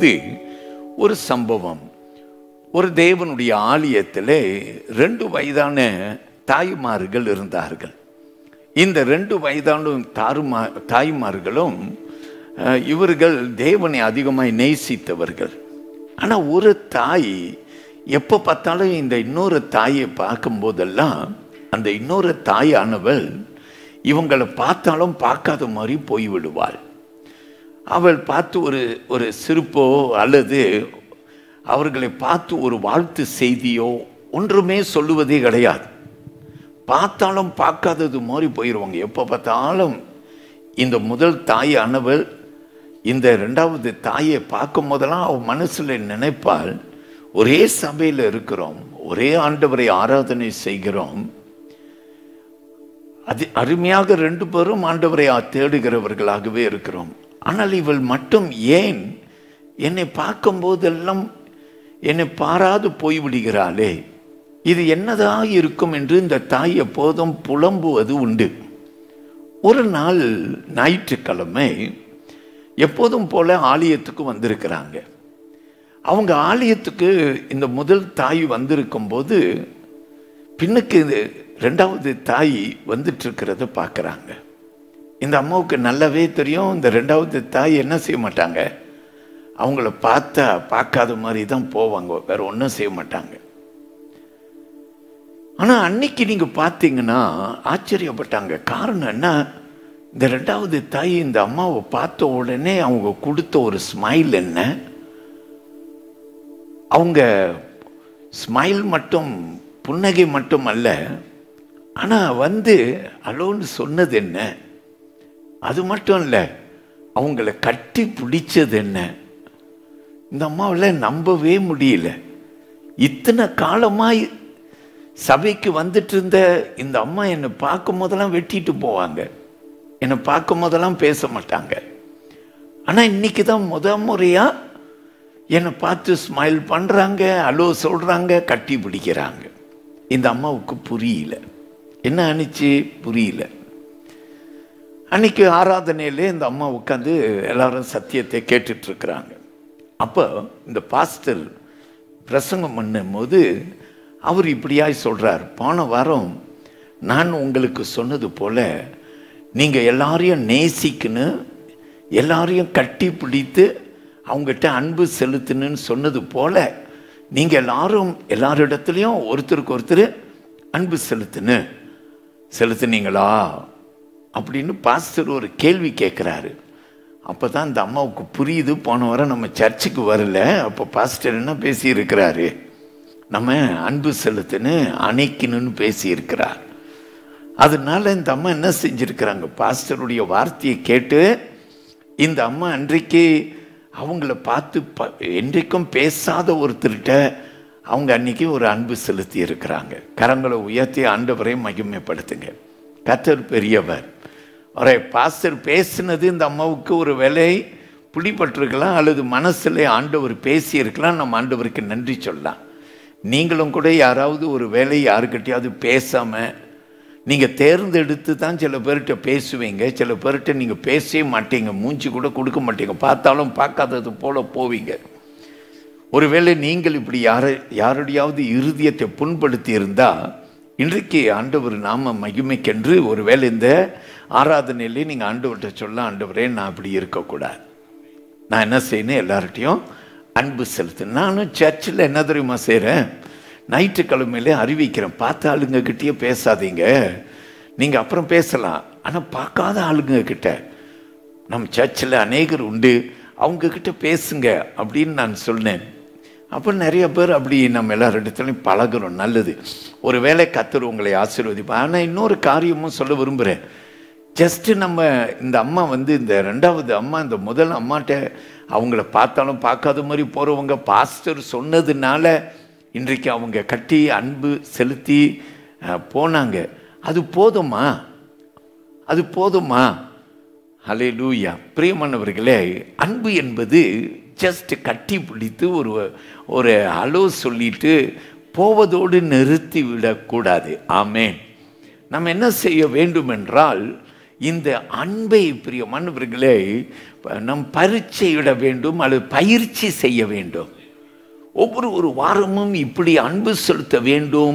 இது ஒரு சம்பவம் ஒரு தேவனுடைய ஆலயத்தில் ரெண்டு வயதான தாய்மார்கள் இருந்தார்கள் இந்த ரெண்டு வயதான தாருமா தாய்மார்களும் அஹ், இவர்கள் தேவனை அதிகமாய் நேசித்தவர்கள் ஆனால் ஒரு தாய் எப்போ பார்த்தாலும் இந்த இன்னொரு தாயை பார்க்கும்போதெல்லாம் அந்த இன்னொரு தாயானவள் இவங்களை பார்த்தாலும் பார்க்காத மாதிரி போய்விடுவாள் அவள் பார்த்து ஒரு ஒரு சிரிப்போ அல்லது அவர்களை பார்த்து ஒரு வாழ்த்து செய்தியோ ஒன்றுமே சொல்லுவதே கிடையாது பார்த்தாலும் பார்க்காதது மாதிரி போயிடுவாங்க எப்போ பார்த்தாலும் இந்த முதல் தாய் அனவள் இந்த ரெண்டாவது தாயை பார்க்கும் போதெல்லாம் அவள் மனசில் நினைப்பாள் ஒரே சபையில் இருக்கிறோம் ஒரே ஆண்டவரை ஆராதனை செய்கிறோம் அது அருமையாக ரெண்டு பேரும் ஆண்டவரை தேடுகிறவர்களாகவே இருக்கிறோம் ஆனால் இவள் மட்டும் ஏன் என்னை பார்க்கும் போதெல்லாம் என்னை பாராது போய்விடுகிறாளே இது என்னதாக இருக்கும் என்று இந்த தாய் எப்போதும் புலம்புவது உண்டு ஒரு நாள் ஞாயிற்றுக்கிழமை எப்போதும் போல ஆலயத்துக்கு வந்திருக்கிறாங்க அவங்க ஆலயத்துக்கு இந்த முதல் தாய் வந்திருக்கும் போது பின்னுக்கு இது ரெண்டாவது தாய் வந்துட்டு இருக்கிறத பார்க்குறாங்க இந்த அம்மாவுக்கு நல்லாவே தெரியும் இந்த ரெண்டாவது தாய் என்ன செய்ய மாட்டாங்க அவங்கள பார்த்தா பார்க்காத மாதிரி தான் போவாங்க வேற ஒன்றும் செய்ய மாட்டாங்க ஆனால் அன்னைக்கு நீங்கள் பார்த்தீங்கன்னா ஆச்சரியப்பட்டாங்க காரணம் என்ன இந்த ரெண்டாவது தாய் இந்த அம்மாவை பார்த்த உடனே அவங்க கொடுத்த ஒரு ஸ்மைல் என்ன அவங்க ஸ்மைல் மட்டும் புன்னகை மட்டும் அல்ல ஆனால் வந்து அலோன்னு சொன்னது என்ன அது மட்டும் இல்லை அவங்கள கட்டி பிடிச்சது என்ன இந்த அம்மாவில் நம்பவே முடியல இத்தனை காலமாய் சபைக்கு வந்துட்டு இருந்த இந்த அம்மா என்னை பார்க்கும் போதெல்லாம் வெட்டிட்டு போவாங்க என்னை பார்க்கும் போதெல்லாம் பேச மாட்டாங்க ஆனால் இன்னைக்கு தான் முத முறையாக என்னை பார்த்து ஸ்மைல் பண்ணுறாங்க அலோ சொல்கிறாங்க கட்டி பிடிக்கிறாங்க இந்த அம்மாவுக்கு புரியல என்ன அனுச்சு புரியல அன்னைக்கு ஆராதனையிலே இந்த அம்மா உட்காந்து எல்லாரும் சத்தியத்தை கேட்டுட்டு இருக்கிறாங்க அப்போ இந்த பாஸ்டர் பிரசங்கம் பண்ணும்போது அவர் இப்படியாய் சொல்றார் போன வாரம் நான் உங்களுக்கு சொன்னது போல நீங்க எல்லாரையும் நேசிக்கணும் எல்லாரையும் கட்டி பிடித்து அவங்ககிட்ட அன்பு செலுத்தணும்னு சொன்னது போல நீங்க எல்லாரும் எல்லாரிடத்துலையும் ஒருத்தருக்கு ஒருத்தர் அன்பு செலுத்தணும் செலுத்துனீங்களா அப்படின்னு பாஸ்டர் ஒரு கேள்வி கேட்குறாரு அப்போ தான் இந்த அம்மாவுக்கு புரியுது போன வாரம் நம்ம சர்ச்சுக்கு வரல அப்போ பாஸ்டர் என்ன பேசியிருக்கிறாரு நம்ம அன்பு செலுத்துன்னு அணைக்கணும்னு பேசியிருக்கிறார் அதனால இந்த அம்மா என்ன செஞ்சிருக்கிறாங்க பாஸ்டருடைய வார்த்தையை கேட்டு இந்த அம்மா அன்றைக்கு அவங்கள பார்த்து ப என்றைக்கும் பேசாத ஒருத்தர்கிட்ட அவங்க அன்னைக்கு ஒரு அன்பு செலுத்தி இருக்கிறாங்க கரங்களை உயர்த்தி ஆண்டவரை மகிமைப்படுத்துங்க கத்தர் பெரியவர் ஒரே பாஸ்டர் பேசினது இந்த அம்மாவுக்கு ஒரு வேலை பிடிபட்டிருக்கலாம் அல்லது மனசில் ஆண்டவர் பேசியிருக்கலாம் நம்ம ஆண்டவருக்கு நன்றி சொல்லலாம் நீங்களும் கூட யாராவது ஒரு வேலை யாருக்கிட்டையாவது பேசாமல் நீங்கள் தேர்ந்தெடுத்து தான் சில பேர்கிட்ட பேசுவீங்க சில பேர்கிட்ட நீங்கள் பேசவே மாட்டீங்க மூஞ்சி கூட கொடுக்க மாட்டீங்க பார்த்தாலும் பார்க்காதது போல போவீங்க ஒருவேளை நீங்கள் இப்படி யாரை யாருடையாவது இருதயத்தை புண்படுத்தி இருந்தால் இன்றைக்கு ஆண்டவர் நாம மகிமைக்கென்று ஒருவேளை இந்த ஆராதனையிலே நீங்கள் ஆண்டவர்கிட்ட சொல்ல ஆண்டவரே நான் அப்படி இருக்கக்கூடாது நான் என்ன செய்யணும் எல்லார்ட்டையும் அன்பு செலுத்து நானும் சர்ச்சில் என்ன தெரியுமா செய்கிறேன் ஞாயிற்றுக்கிழமையிலே அறிவிக்கிறேன் பார்த்த ஆளுங்க கிட்டேயே பேசாதீங்க நீங்கள் அப்புறம் பேசலாம் ஆனால் பார்க்காத ஆளுங்க கிட்ட நம்ம சர்ச்சில் அநேகர் உண்டு அவங்க கிட்ட பேசுங்க அப்படின்னு நான் சொன்னேன் அப்போ நிறைய பேர் அப்படி நம்ம எல்லார் இடத்துலையும் பழகுறோம் நல்லது ஒரு வேளை கத்தர் உங்களை ஆசீர்வதிப்பா ஆனால் இன்னொரு காரியமும் சொல்ல விரும்புகிறேன் ஜஸ்ட்டு நம்ம இந்த அம்மா வந்து இந்த ரெண்டாவது அம்மா இந்த முதல் அம்மாட்ட அவங்கள பார்த்தாலும் பார்க்காத மாதிரி போகிறவங்க பாஸ்டர் சொன்னதுனால இன்றைக்கு அவங்க கட்டி அன்பு செலுத்தி அஹ், போனாங்க அது போதுமா அது போதுமா ஹலே லூயா பிரியமானவர்களே அன்பு என்பது ஜஸ்ட் கட்டி பிடித்து ஒரு ஒரு அலோ சொல்லிட்டு போவதோடு நிறுத்தி விடக்கூடாது ஆமேன் நம்ம என்ன செய்ய வேண்டும் என்றால் இந்த அன்பை பிரியமானவர்களே ப- நம் பரீட்சையிட வேண்டும் அல்லது பயிற்சி செய்ய வேண்டும் ஒவ்வொரு ஒரு வாரமும் இப்படி அன்பு செலுத்த வேண்டும்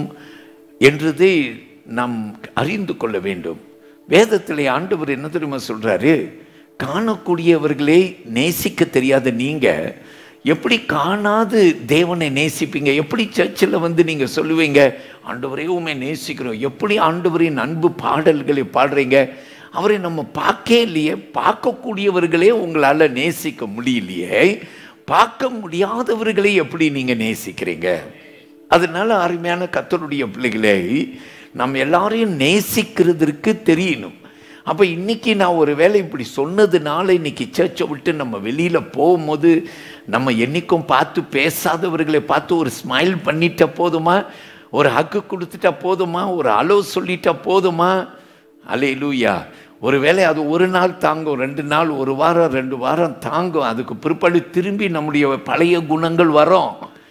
என்றதை நாம் அறிந்து கொள்ள வேண்டும் வேதத்திலே ஆண்டவர் என்ன தெரியுமா சொல்றாரு காணக்கூடியவர்களே நேசிக்க தெரியாத நீங்க எப்படி காணாது தேவனை நேசிப்பீங்க எப்படி சர்ச்சில் வந்து நீங்க சொல்லுவீங்க ஆண்டவரே உண்மை நேசிக்கிறோம் எப்படி ஆண்டவரின் அன்பு பாடல்களை பாடுறீங்க அவரை நம்ம பார்க்கே இல்லையே பார்க்கக்கூடியவர்களே உங்களால் நேசிக்க முடியலையே பார்க்க முடியாதவர்களை எப்படி நீங்க நேசிக்கிறீங்க அதனால அருமையான கத்தருடைய பிள்ளைகளை நம்ம எல்லாரையும் நேசிக்கிறதற்கு தெரியணும் அப்போ இன்னைக்கு நான் ஒரு வேளை இப்படி சொன்னதுனால இன்னைக்கு சர்ச்சை விட்டு நம்ம வெளியில போகும்போது நம்ம என்னைக்கும் பார்த்து பேசாதவர்களை பார்த்து ஒரு ஸ்மைல் பண்ணிட்டா போதுமா ஒரு ஹக்கு கொடுத்துட்டா போதுமா ஒரு அலோ சொல்லிட்டா போதுமா அலே லூயா ஒருவேளை அது ஒரு நாள் தாங்கும் ரெண்டு நாள் ஒரு வாரம் ரெண்டு வாரம் தாங்கும் அதுக்கு பிற்பாடு திரும்பி நம்முடைய பழைய குணங்கள் வரும்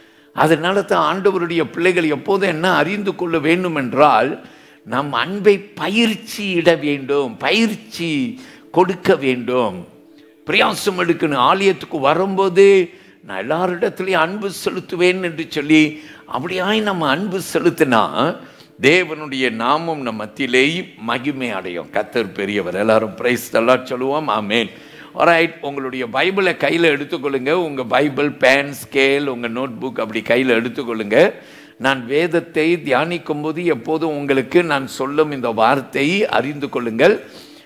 அதனால தான் ஆண்டவருடைய பிள்ளைகள் எப்போதும் என்ன அறிந்து கொள்ள வேண்டும் என்றால் நம் அன்பை பயிற்சியிட வேண்டும் பயிற்சி கொடுக்க வேண்டும் பிரயாசம் எடுக்கணும் ஆலயத்துக்கு வரும்போது நான் எல்லாரிடத்துலையும் அன்பு செலுத்துவேன் என்று சொல்லி அப்படியாய் நம்ம அன்பு செலுத்தினா தேவனுடைய நாமம் நம் மத்தியிலே மகிமை அடையும் கத்தர் பெரியவர் எல்லாரும் பிரைஸ் எல்லாம் சொல்லுவோம் ஆமேன் ரைட் உங்களுடைய பைபிளை கையில் எடுத்துக்கொள்ளுங்க உங்கள் பைபிள் பேன் ஸ்கேல் உங்கள் நோட் புக் அப்படி கையில் எடுத்துக்கொள்ளுங்க நான் வேதத்தை தியானிக்கும் போது எப்போதும் உங்களுக்கு நான் சொல்லும் இந்த வார்த்தையை அறிந்து கொள்ளுங்கள்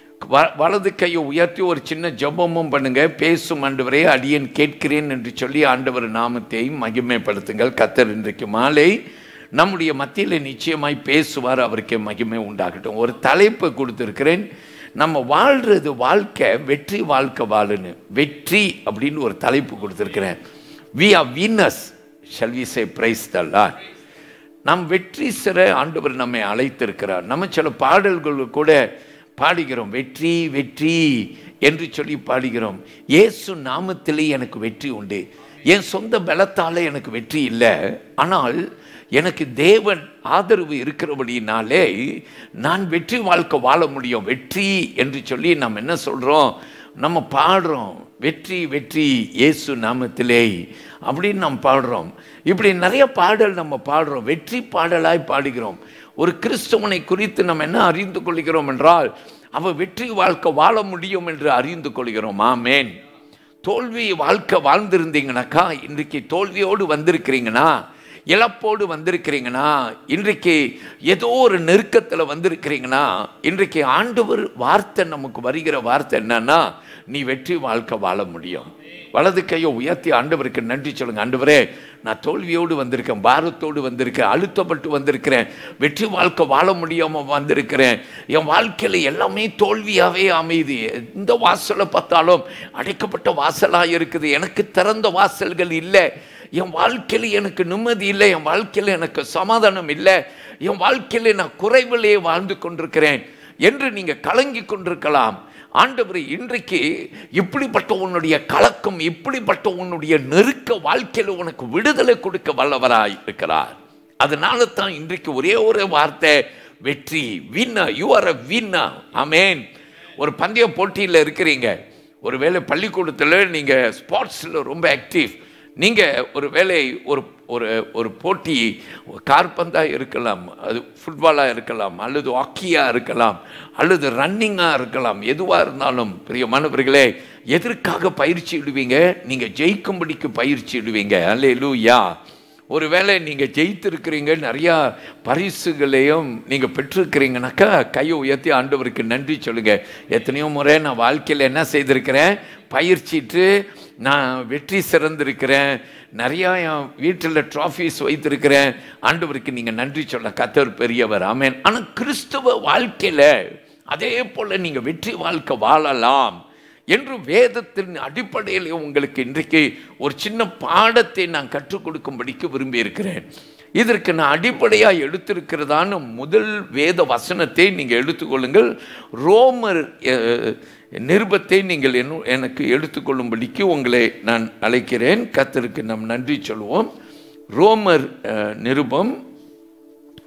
வ- வலது கையை உயர்த்தி ஒரு சின்ன ஜெபமும் பண்ணுங்க பேசும் ஆண்டவரே அடியேன் கேட்கிறேன் என்று சொல்லி ஆண்டவர் நாமத்தை மகிமைப்படுத்துங்கள் கத்தர் இன்றைக்கு மாலை நம்முடைய மத்தியில் நிச்சயமாய் பேசுவார் அவருக்கு மகிமை உண்டாகட்டும் ஒரு தலைப்பு கொடுத்துருக்கிறேன் நம்ம வாழ்றது வாழ்க்கை வெற்றி வாழ்க்கை வாழுன்னு வெற்றி அப்படின்னு ஒரு தலைப்பு கொடுத்துருக்கிறேன் we are winners shall we say praise the Lord நாம் வெற்றி சிற ஆண்டவர் நம்மை அழைத்திருக்கிறார் நம்ம சில பாடல்கள் கூட பாடுகிறோம் வெற்றி வெற்றி என்று சொல்லி பாடுகிறோம் இயேசு நாமத்திலே எனக்கு வெற்றி உண்டு என் சொந்த பலத்தால எனக்கு வெற்றி இல்லை ஆனால் எனக்கு தேவன் ஆதரவு இருக்கிறபடினாலே நான் வெற்றி வாழ்க்கை வாழ முடியும் வெற்றி என்று சொல்லி நம்ம என்ன சொல்றோம் நம்ம பாடுறோம் வெற்றி வெற்றி இயேசு நாமத்திலே அப்படின்னு நாம் பாடுறோம் இப்படி நிறைய பாடல் நம்ம பாடுறோம் வெற்றி பாடலாய் பாடுகிறோம் ஒரு கிறிஸ்தவனை குறித்து நம்ம என்ன அறிந்து கொள்கிறோம் என்றால் அவ வெற்றி வாழ்க்கை வாழ முடியும் என்று அறிந்து கொள்கிறோம் ஆமேன் தோல்வி வாழ்க்கை வாழ்ந்திருந்தீங்கனாக்கா இன்றைக்கு தோல்வியோடு வந்திருக்கிறீங்கன்னா இழப்போடு வந்திருக்கிறீங்கன்னா இன்றைக்கு ஏதோ ஒரு நெருக்கத்தில் வந்திருக்கிறீங்கன்னா இன்றைக்கு ஆண்டவர் வார்த்தை நமக்கு வருகிற வார்த்தை என்னன்னா நீ வெற்றி வாழ்க்கை வாழ முடியும் வலது கையை உயர்த்தி ஆண்டவருக்கு நன்றி சொல்லுங்க ஆண்டவரே நான் தோல்வியோடு வந்திருக்கேன் பாரத்தோடு வந்திருக்கேன் அழுத்தப்பட்டு வந்திருக்கிறேன் வெற்றி வாழ்க்கை வாழ முடியாம வந்திருக்கிறேன் என் வாழ்க்கையில எல்லாமே தோல்வியாவே அமையுது எந்த வாசலை பார்த்தாலும் அடைக்கப்பட்ட வாசலா இருக்குது எனக்கு திறந்த வாசல்கள் இல்லை என் வாழ்க்கையில் எனக்கு நிம்மதி இல்லை என் வாழ்க்கையில் எனக்கு சமாதானம் இல்லை என் வாழ்க்கையில் நான் குறைவிலே வாழ்ந்து கொண்டிருக்கிறேன் என்று நீங்க கலங்கி கொண்டிருக்கலாம் ஆண்டவர் இன்றைக்கு இப்படிப்பட்ட உன்னுடைய கலக்கம் இப்படிப்பட்ட உன்னுடைய நெருக்க வாழ்க்கையில் உனக்கு விடுதலை கொடுக்க வல்லவராய் இருக்கிறார் அதனால தான் இன்றைக்கு ஒரே ஒரு வார்த்தை வெற்றி வின்னா யூ ஆர் அ வின்னா அமேன் ஒரு பந்தய போட்டியில் இருக்கிறீங்க ஒருவேளை பள்ளிக்கூடத்தில் நீங்கள் ஸ்போர்ட்ஸில் ரொம்ப ஆக்டிவ் நீங்கள் ஒரு வேளை ஒரு ஒரு ஒரு போட்டி கார்பந்தாக இருக்கலாம் அது ஃபுட்பாலாக இருக்கலாம் அல்லது ஹாக்கியாக இருக்கலாம் அல்லது ரன்னிங்காக இருக்கலாம் எதுவாக இருந்தாலும் பெரிய மாணவர்களே எதற்காக பயிற்சி இடுவீங்க நீங்கள் ஜெயிக்கும்படிக்கு பயிற்சி இடுவீங்க அல்லே லூயா ஒருவேளை நீங்கள் ஜெயித்திருக்கிறீங்க நிறையா பரிசுகளையும் நீங்கள் பெற்றிருக்கிறீங்கனாக்கா கையை உயர்த்தி ஆண்டவருக்கு நன்றி சொல்லுங்க எத்தனையோ முறை நான் வாழ்க்கையில் என்ன செய்திருக்கிறேன் பயிற்சிட்டு நான் வெற்றி சிறந்திருக்கிறேன் நிறையா என் வீட்டில் ட்ராஃபீஸ் வைத்திருக்கிறேன் ஆண்டவருக்கு நீங்கள் நன்றி சொல்ல கத்தர் பெரியவர் ஆமேன் ஆனால் கிறிஸ்துவ வாழ்க்கையில் அதே போல் நீங்கள் வெற்றி வாழ்க்கை வாழலாம் என்று வேதத்தின் அடிப்படையில் உங்களுக்கு இன்றைக்கு ஒரு சின்ன பாடத்தை நான் கற்றுக் கொடுக்கும்படிக்கு விரும்பி இருக்கிறேன் இதற்கு நான் அடிப்படையாக எடுத்திருக்கிறதான முதல் வேத வசனத்தை நீங்கள் எடுத்துக்கொள்ளுங்கள் ரோமர் அஹ், நிருபத்தை நீங்கள் என்ன எனக்கு எடுத்துக்கொள்ளும்படிக்கு உங்களை நான் அழைக்கிறேன் கத்தருக்கு நாம் நன்றி சொல்வோம் ரோமர் அஹ், நிருபம்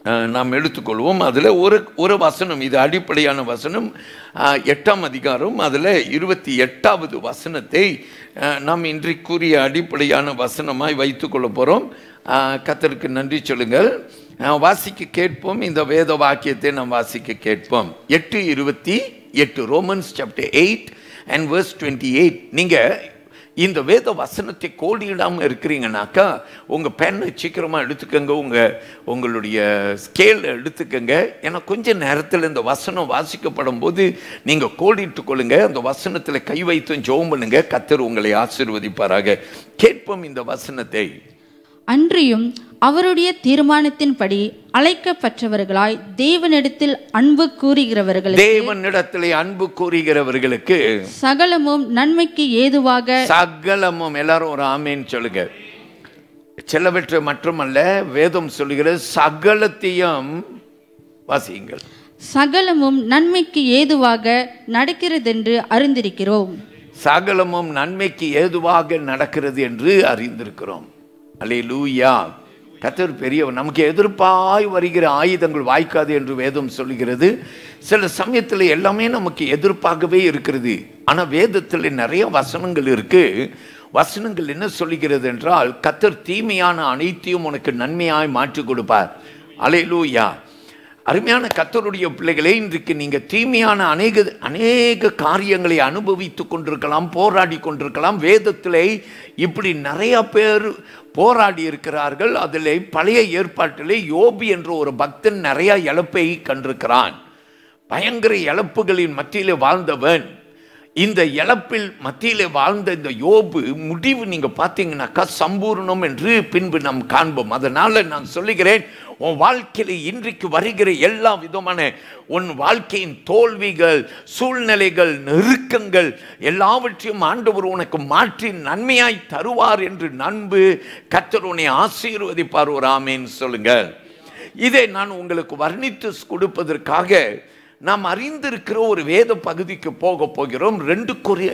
அஹ், நாம் எடுத்துக்கொள்வோம் அதில் ஒரு ஒரு வசனம் இது அடிப்படையான வசனம் அஹ், எட்டாம் அதிகாரம் அதில் இருபத்தி எட்டாவது வசனத்தை அஹ், நாம் இன்றைக்குரிய அடிப்படையான வசனமாய் வைத்துக்கொள்ள போகிறோம் கத்தருக்கு நன்றி சொல்லுங்கள் அஹ், வாசிக்க கேட்போம் இந்த வேத வாக்கியத்தை நாம் வாசிக்க கேட்போம் எட்டு இருபத்தி எட்டு Romans chapter eight and verse twenty eight நீங்கள் இந்த வேத வசனத்தை கோடியிடாமல் இருக்கிறீங்கனாக்கா உங்கள் பெண்ணை சீக்கிரமாக எடுத்துக்கங்க உங்கள் உங்களுடைய ஸ்கேல் எடுத்துக்கங்க ஏன்னா கொஞ்ச நேரத்தில் இந்த வசனம் வாசிக்கப்படும் போது நீங்கள் கோடிட்டு கொள்ளுங்க அந்த வசனத்தில் கை வைத்தும் ஜெபம் பண்ணுங்க கத்தர் உங்களை ஆசீர்வதிப்பாராக கேட்போம் இந்த வசனத்தை அன்றியும் அவருடைய தீர்மானத்தின்படி அழைக்கப்பட்டவர்களாய் தேவனிடத்தில் அன்பு கூறுகிறவர்கள் தேவனிடத்திலே அன்பு கூறுகிறவர்களுக்கு சகலமும் நன்மைக்கு ஏதுவாக சகலமும் எல்லாரும் ஒரு ஆமேன்னு சொல்லுங்க சிலவற்றை மட்டுமல்ல வேதம் சொல்லுகிறது சகலத்தையும் வாசியுங்கள் சகலமும் நன்மைக்கு ஏதுவாக நடக்கிறதென்று அறிந்திருக்கிறோம் சகலமும் நன்மைக்கு ஏதுவாக நடக்கிறது என்று அறிந்திருக்கிறோம் அலே லூயா கத்தர் பெரியவர் நமக்கு எதிர்ப்பாய் வருகிற ஆயுதங்கள் வாய்க்காது என்று வேதம் சொல்லுகிறது சில சமயத்தில் எல்லாமே நமக்கு எதிர்ப்பாகவே இருக்கிறது ஆனால் வேதத்தில் நிறைய வசனங்கள் இருக்கு வசனங்கள் என்ன சொல்லுகிறது என்றால் கத்தர் தீமையான அனைத்தையும் உனக்கு நன்மையாய் மாற்றி கொடுப்பார் அலே லூயா அருமையான கத்தருடைய பிள்ளைகளே இன்றைக்கு நீங்க தீமையான அநேக அநேக காரியங்களை அனுபவித்து கொண்டிருக்கலாம் போராடி கொண்டிருக்கலாம் வேதத்திலே இப்படி நிறைய பேர் போராடி இருக்கிறார்கள் அதில் பழைய ஏற்பாட்டிலே யோபி என்ற ஒரு பக்தன் நிறைய இழப்பை கண்டிருக்கிறான் பயங்கர இழப்புகளின் மத்தியிலே வாழ்ந்தவன் இந்த இழப்பில் மத்தியிலே வாழ்ந்த இந்த யோபு முடிவு நீங்க பார்த்தீங்கன்னாக்கா சம்பூர்ணம் என்று பின்பு நாம் காண்போம் அதனால நான் சொல்லுகிறேன் உன் வாழ்க்கையில இன்றைக்கு வருகிற எல்லா விதமான உன் வாழ்க்கையின் தோல்விகள் சூழ்நிலைகள் நெருக்கங்கள் எல்லாவற்றையும் ஆண்டவர் உனக்கு மாற்றி நன்மையாய் தருவார் என்று நண்பு கத்தர் உன்னை ஆசீர்வதிப்பார் ஒரு ஆமேன்னு சொல்லுங்கள் இதை நான் உங்களுக்கு வர்ணித்து கொடுப்பதற்காக நாம் அறிந்திருக்கிற ஒரு வேத பகுதிக்கு போக போகிறோம் ரெண்டு கொரிய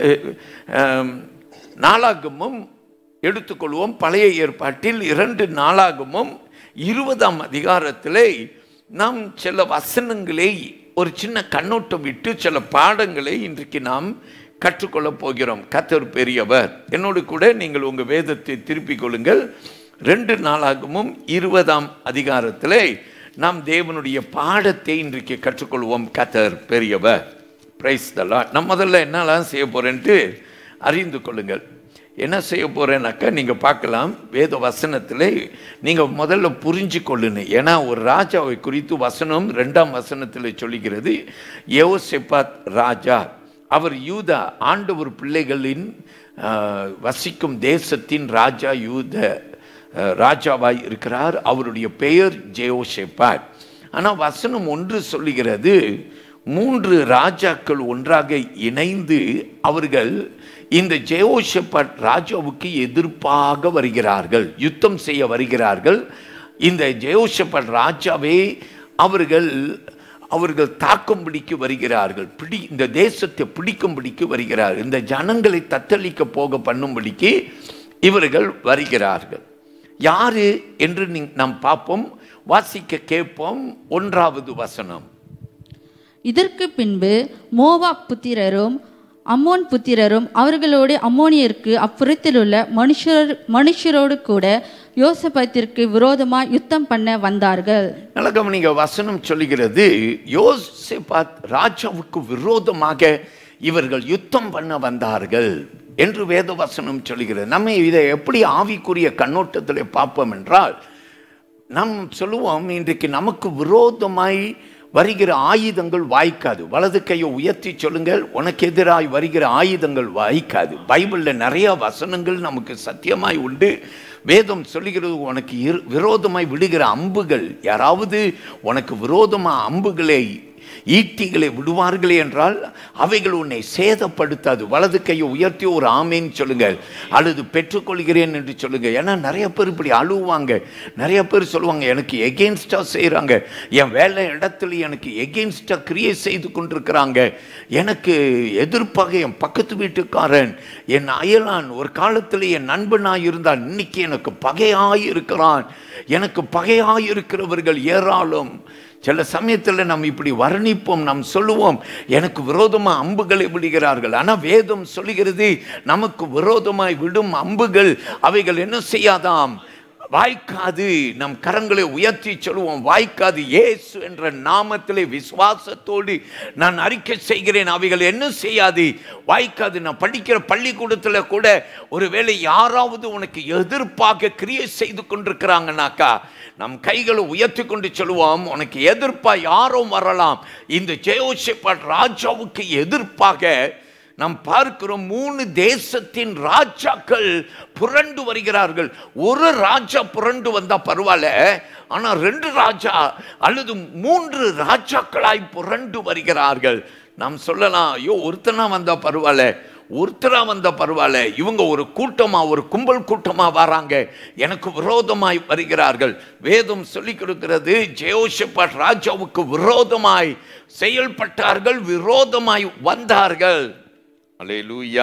அஹ், நாளாகமும் எடுத்துக்கொள்வோம் பழைய ஏற்பாட்டில் இரண்டு நாளாகமும் இருபதாம் அதிகாரத்திலே நாம் சில வசனங்களை ஒரு சின்ன கண்ணோட்டம் விட்டு சில பாடங்களை இன்றைக்கு நாம் கற்றுக்கொள்ளப் போகிறோம் கத்தர் பெரியவர் என்னோடு கூட நீங்கள் உங்கள் வேதத்தை திருப்பிக் கொள்ளுங்கள் ரெண்டு நாளாகவும் இருபதாம் அதிகாரத்திலே நாம் தேவனுடைய பாடத்தை இன்றைக்கு கற்றுக்கொள்வோம் கத்தர் பெரியவர் பிரைஸ் தலாம் நான் முதல்ல என்னெல்லாம் செய்ய போறேன்ட்டு அறிந்து கொள்ளுங்கள் என்ன செய்ய போறேன்னாக்கா நீங்க பார்க்கலாம் வேத வசனத்திலே நீங்க முதல்ல புரிஞ்சு கொள்ளுங்க ஏன்னா ஒரு ராஜாவை குறித்து வசனம் ரெண்டாம் வசனத்தில் சொல்லுகிறது யோசெபாத் ராஜா அவர் யூதா ஆண்டவர் பிள்ளைகளின் ஆஹ், வசிக்கும் தேசத்தின் ராஜா யூத அஹ், ராஜாவாய் இருக்கிறார் அவருடைய பெயர் ஜெயோஷெபாட் ஆனால் வசனம் ஒன்று சொல்லுகிறது மூன்று ராஜாக்கள் ஒன்றாக இணைந்து அவர்கள் இந்த ஜெயோஷெபாட் ராஜாவுக்கு எதிர்ப்பாக வருகிறார்கள் யுத்தம் செய்ய வருகிறார்கள் இந்த ஜெயோஷெபாட் ராஜாவே அவர்கள் அவர்கள் தாக்கும்படிக்கு வருகிறார்கள் பிடி இந்த தேசத்தை பிடிக்கும்படிக்கு வருகிறார்கள் இந்த ஜனங்களை தத்தளிக்க போக பண்ணும்படிக்கு இவர்கள் வருகிறார்கள் யாரு என்று நீ- நாம் பார்ப்போம் வாசிக்க கேட்போம் ஒன்றாவது வசனம் இதற்கு பின்பு மோவா புத்திரரும் அம்மோன் புத்திரரும் அவர்களோடு அம்மோனியருக்கு அப்புறத்திலுள்ள மனுஷர் மனுஷரோடு கூட யோசபத்திற்கு விரோதமாய் யுத்தம் பண்ண வந்தார்கள் நல்ல கவனிங்க வசனம் சொல்லுகிறது யோசேபாத் ராஜாவுக்கு விரோதமாக இவர்கள் யுத்தம் பண்ண வந்தார்கள் என்று வேத வசனம் சொல்லுகிறது நம்ம இதை எப்படி ஆவிக்குரிய கண்ணோட்டத்தில் பார்ப்போம் என்றால் நாம் சொல்லுவோம் இன்றைக்கு நமக்கு விரோதமாய் வருகிற ஆயுதங்கள் வாய்க்காது வலது கையை உயர்த்தி சொல்லுங்கள் உனக்கு எதிராய் வருகிற ஆயுதங்கள் வாய்க்காது பைபிளில் நிறைய வசனங்கள் நமக்கு சத்தியமாய் உண்டு வேதம் சொல்லுகிறது உனக்கு இரு- விரோதமாய் விடுகிற அம்புகள் யாராவது உனக்கு விரோதமாக அம்புகளை ஈட்டிகளை விடுவார்களே என்றால் அவைகள் உன்னை சேதப்படுத்தாது வலது கையை உயர்த்தி ஒரு ஆமேன்னு சொல்லுங்க அல்லது பெற்றுக்கொள்கிறேன் என்று சொல்லுங்க ஏன்னா நிறைய பேர் இப்படி அழுவாங்க நிறைய பேர் சொல்லுவாங்க எனக்கு எகெயின்ஸ்டா செய்கிறாங்க என் வேலை இடத்துல எனக்கு எகெயின்ஸ்டா கிரியேட் செய்து கொண்டிருக்கிறாங்க எனக்கு எதிர்ப்பாக என் பக்கத்து வீட்டுக்காரன் என் அயலான் ஒரு காலத்தில் என் நண்பனாய் இருந்தான் இன்னைக்கு எனக்கு பகையாய் இருக்கிறான் எனக்கு பகையாய் இருக்கிறவர்கள் ஏராளம் சில சமயத்தில் நாம் இப்படி வர்ணிப்போம் நாம் சொல்லுவோம் எனக்கு விரோதமாக அம்புகளை விடுகிறார்கள் ஆனால் வேதம் சொல்லுகிறது நமக்கு விரோதமாய் விடும் அம்புகள் அவைகள் என்ன செய்யாதாம் வாய்க்காது நம் கரங்களை உயர்த்தி சொல்லுவோம் வாய்க்காது இயேசு என்ற நாமத்திலே விசுவாசத்தோடு நான் அறிக்கை செய்கிறேன் அவைகள் என்ன செய்யாது வாய்க்காது நான் படிக்கிற பள்ளிக்கூடத்தில் கூட ஒருவேளை யாராவது உனக்கு எதிர்ப்பாக கிரியை செய்து கொண்டிருக்கிறாங்கனாக்கா நம் கைகளை உயர்த்தி கொண்டு சொல்லுவோம் உனக்கு எதிர்ப்பா யாரும் வரலாம் இந்த ஜெயோஷிபாட் ராஜாவுக்கு எதிர்ப்பாக நாம் பார்க்கிறோம் மூணு தேசத்தின் ராஜாக்கள் புரண்டு வருகிறார்கள் ஒரு ராஜா புரண்டு வந்தா பரவாயில்ல ஆனா ரெண்டு ராஜா அல்லது மூன்று ராஜாக்களாய் புரண்டு வருகிறார்கள் நாம் சொல்லலாம் ஐயோ ஒருத்தனா வந்தா பரவாயில்ல ஒருத்தரா வந்தா பரவாயில்ல இவங்க ஒரு கூட்டமா ஒரு கும்பல் கூட்டமா வராங்க எனக்கு விரோதமாய் வருகிறார்கள் வேதம் சொல்லி கொடுக்கிறது ஜெயோஷபாட் ராஜாவுக்கு விரோதமாய் செயல்பட்டார்கள் விரோதமாய் வந்தார்கள் அலேலூயா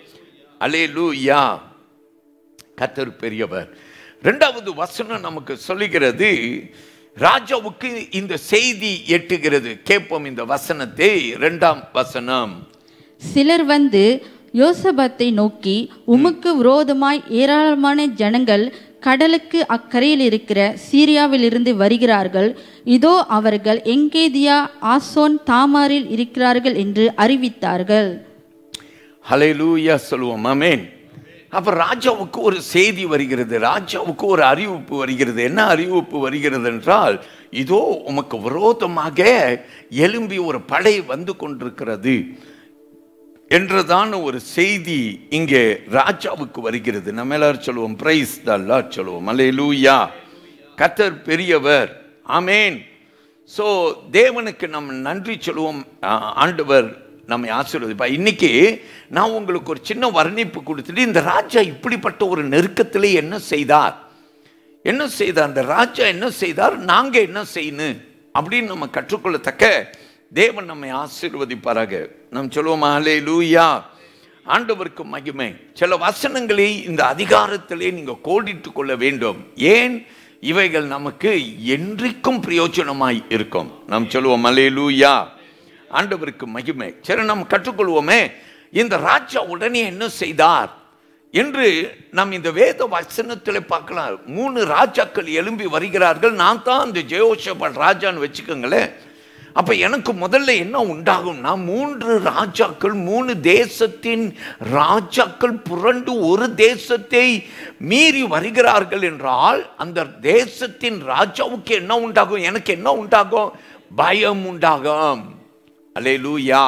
அலேலூயா கத்தர் பெரியவர் ரெண்டாவது வசனம் நமக்கு சொல்லுகிறது ராஜாவுக்கு இந்த செய்தி எட்டுகிறது கேட்போம் இந்த வசனத்தை இரண்டாம் வசனம் சிலர் வந்து யோசபத்தை நோக்கி உமக்கு விரோதமாய் ஏராளமான ஜனங்கள் கடலுக்கு அக்கறையில் இருக்கிற சீரியாவிலிருந்து வருகிறார்கள் இதோ அவர்கள் எங்கேதியா ஆசோன் தாமாரில் இருக்கிறார்கள் என்று அறிவித்தார்கள் ஹalleluya சொல்லுவோம் ஆமென் அப்ப ராஜாவுக்கு ஒரு செய்தி வருகிறது ராஜாவுக்கு ஒரு அறிவிப்பு வருகிறது என்ன அறிவிப்பு வருகிறது என்றால் இதோ உமக்கு விரோதமாக எழும்பி ஒரு படை வந்து கொண்டிருக்கிறது என்றதான ஒரு செய்தி இங்கே ராஜாவுக்கு வருகிறது நம்ம எல்லாரும் சொல்லுவோம் பிரைஸ் தல்லா சொல்லுவோம் அல்லேலூயா கத்தர் பெரியவர் ஆமேன் ஸோ தேவனுக்கு நம்ம நன்றி சொல்லுவோம் ஆ- ஆண்டவர் நம்மை ஆசீர்வதிப்பா இன்னைக்கு நான் உங்களுக்கு ஒரு சின்ன வர்ணிப்பு கொடுத்துட்டு இந்த ராஜா இப்படிப்பட்ட ஒரு நெருக்கத்திலே என்ன செய்தார் என்ன செய்தார் அந்த ராஜா என்ன செய்தார் நாங்க என்ன செய்யணும் அப்படின்னு நம்ம கற்றுக்கொள்ளத்தக்க தேவன் நம்மை ஆசீர்வதிப்பாராக நாம் சொல்லுவோம் அலே லூயா ஆண்டவருக்கு மகிமை சில வசனங்களை இந்த அதிகாரத்திலே நீங்க கோடிட்டு கொள்ள வேண்டும் ஏன் இவைகள் நமக்கு என்றைக்கும் பிரயோஜனமாய் இருக்கும் நாம் சொல்லுவோம் அலே லூயா ஆண்டவருக்கு மகிமை சரி நாம் கற்றுக்கொள்வோமே இந்த ராஜா உடனே என்ன செய்தார் என்று நாம் இந்த வேத வசனத்தில் பார்க்கலாம் மூணு ராஜாக்கள் எழும்பி வருகிறார்கள் நான் தான் அந்த ஜெயோஷபால் ராஜான்னு வச்சுக்கோங்களேன் அப்ப எனக்கு முதல்ல என்ன உண்டாகும்னா மூன்று ராஜாக்கள் மூணு தேசத்தின் ராஜாக்கள் புரண்டு ஒரு தேசத்தை மீறி வருகிறார்கள் என்றால் அந்த தேசத்தின் ராஜாவுக்கு என்ன உண்டாகும் எனக்கு என்ன உண்டாகும் பயம் உண்டாகும் அல்லேலூயா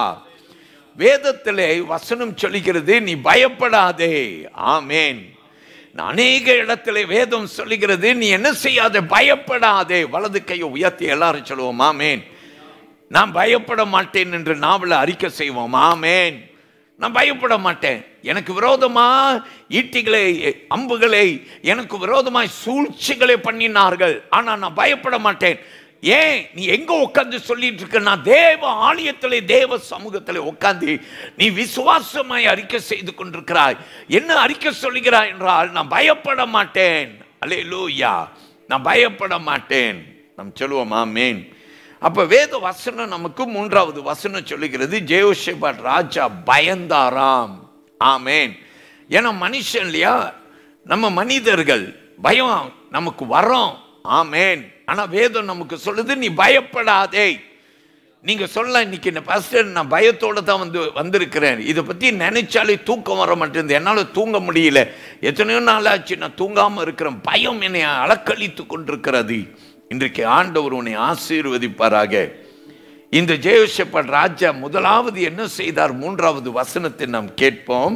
வேதத்திலே வசனம் சொல்லுகிறது நீ பயப்படாதே ஆமேன் அநேக இடத்துல வேதம் சொல்லுகிறது நீ என்ன செய்யாத பயப்படாதே வலது கையை உயர்த்தி எல்லாரும் சொல்லுவோம் ஆமேன் நான் பயப்பட மாட்டேன் என்று நாவல அறிக்கை செய்வோம் ஆமேன் நான் பயப்பட மாட்டேன் எனக்கு விரோதமா ஈட்டிகளை அம்புகளை எனக்கு விரோதமாய் சூழ்ச்சிகளை பண்ணினார்கள் ஆனா நான் பயப்பட மாட்டேன் ஏன் நீ எங்க உட்கார்ந்து சொல்லிட்டு இருக்க நான் தேவ ஆலயத்திலே தேவ சமூகத்திலே உட்கார்ந்து நீ விசுவாசமாய் அறிக்கை செய்து கொண்டிருக்கிறாய் என்ன அறிக்கை சொல்லுகிறாய் என்றால் நான் பயப்பட மாட்டேன் அலே லூயா நான் பயப்பட மாட்டேன் நாம் சொல்லுவோம் ஆமேன் அப்ப வேத வசனம் நமக்கு மூன்றாவது வசனம் சொல்லுகிறது ஜெயோஷபாட் ராஜா பயந்தாராம் ஆமேன் ஏன்னா மனுஷன் இல்லையா நம்ம மனிதர்கள் பயம் நமக்கு வரோம் ஆமேன் ஆனா வேதம் நமக்கு சொல்லுது நீ பயப்படாதே நீங்க சொல்ல இன்னைக்கு இந்த பாஸ்டர் நான் பயத்தோட தான் வந்து வந்திருக்கிறேன் இதை பத்தி நினைச்சாலே தூக்கம் வர மாட்டேங்குது என்னால தூங்க முடியல எத்தனையோ நாள் ஆச்சு நான் தூங்காம இருக்கிறேன் பயம் என்னை அலக்களித்து கொண்டிருக்கிறது இன்றைக்கு ஆண்டவர் உன்னை ஆசீர்வதிப்பாராக இந்த ஜெயோஷப்பட் ராஜா முதலாவது என்ன செய்தார் மூன்றாவது வசனத்தை நாம் கேட்போம்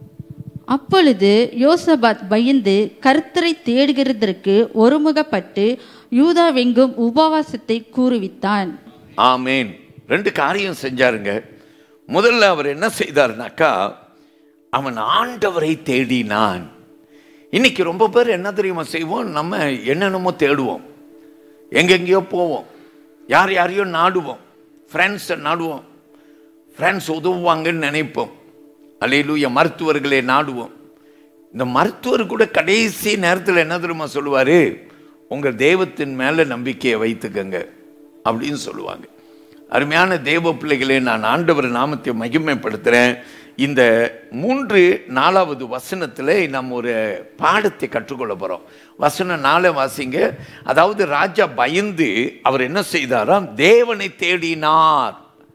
அப்பொழுது யோசபாத் பயந்து கர்த்தரை தேடுகிறதற்கு ஒருமுகப்பட்டு யூதாவெங்கும் உபவாசத்தை கூறுவித்தான் ஆமேன் ரெண்டு காரியம் செஞ்சாருங்க முதல்ல அவர் என்ன செய்தாருனாக்கா அவன் ஆண்டவரை தேடினான் இன்னைக்கு ரொம்ப பேர் என்ன தெரியுமா செய்வோம் நம்ம என்னென்னமோ தேடுவோம் எங்கெங்கேயோ போவோம் யார் யாரையோ நாடுவோம் ஃப்ரெண்ட்ஸை நாடுவோம் ஃப்ரெண்ட்ஸ் உதவுவாங்கன்னு நினைப்போம் அலையிலூய மருத்துவர்களை நாடுவோம் இந்த மருத்துவர் கூட கடைசி நேரத்தில் என்ன தெரியுமா சொல்லுவார் உங்கள் தெய்வத்தின் மேலே நம்பிக்கையை வைத்துக்கங்க அப்படின்னு சொல்லுவாங்க அருமையான தேவ பிள்ளைகளே நான் ஆண்டவர் நாமத்தை மகிமைப்படுத்துகிறேன் இந்த மூன்று நாலாவது வசனத்தில் நம்ம ஒரு பாடத்தை கற்றுக்கொள்ள போகிறோம் வசனம் நாளை வாசிங்க அதாவது ராஜா பயந்து அவர் என்ன செய்தாராம் தேவனை தேடினார்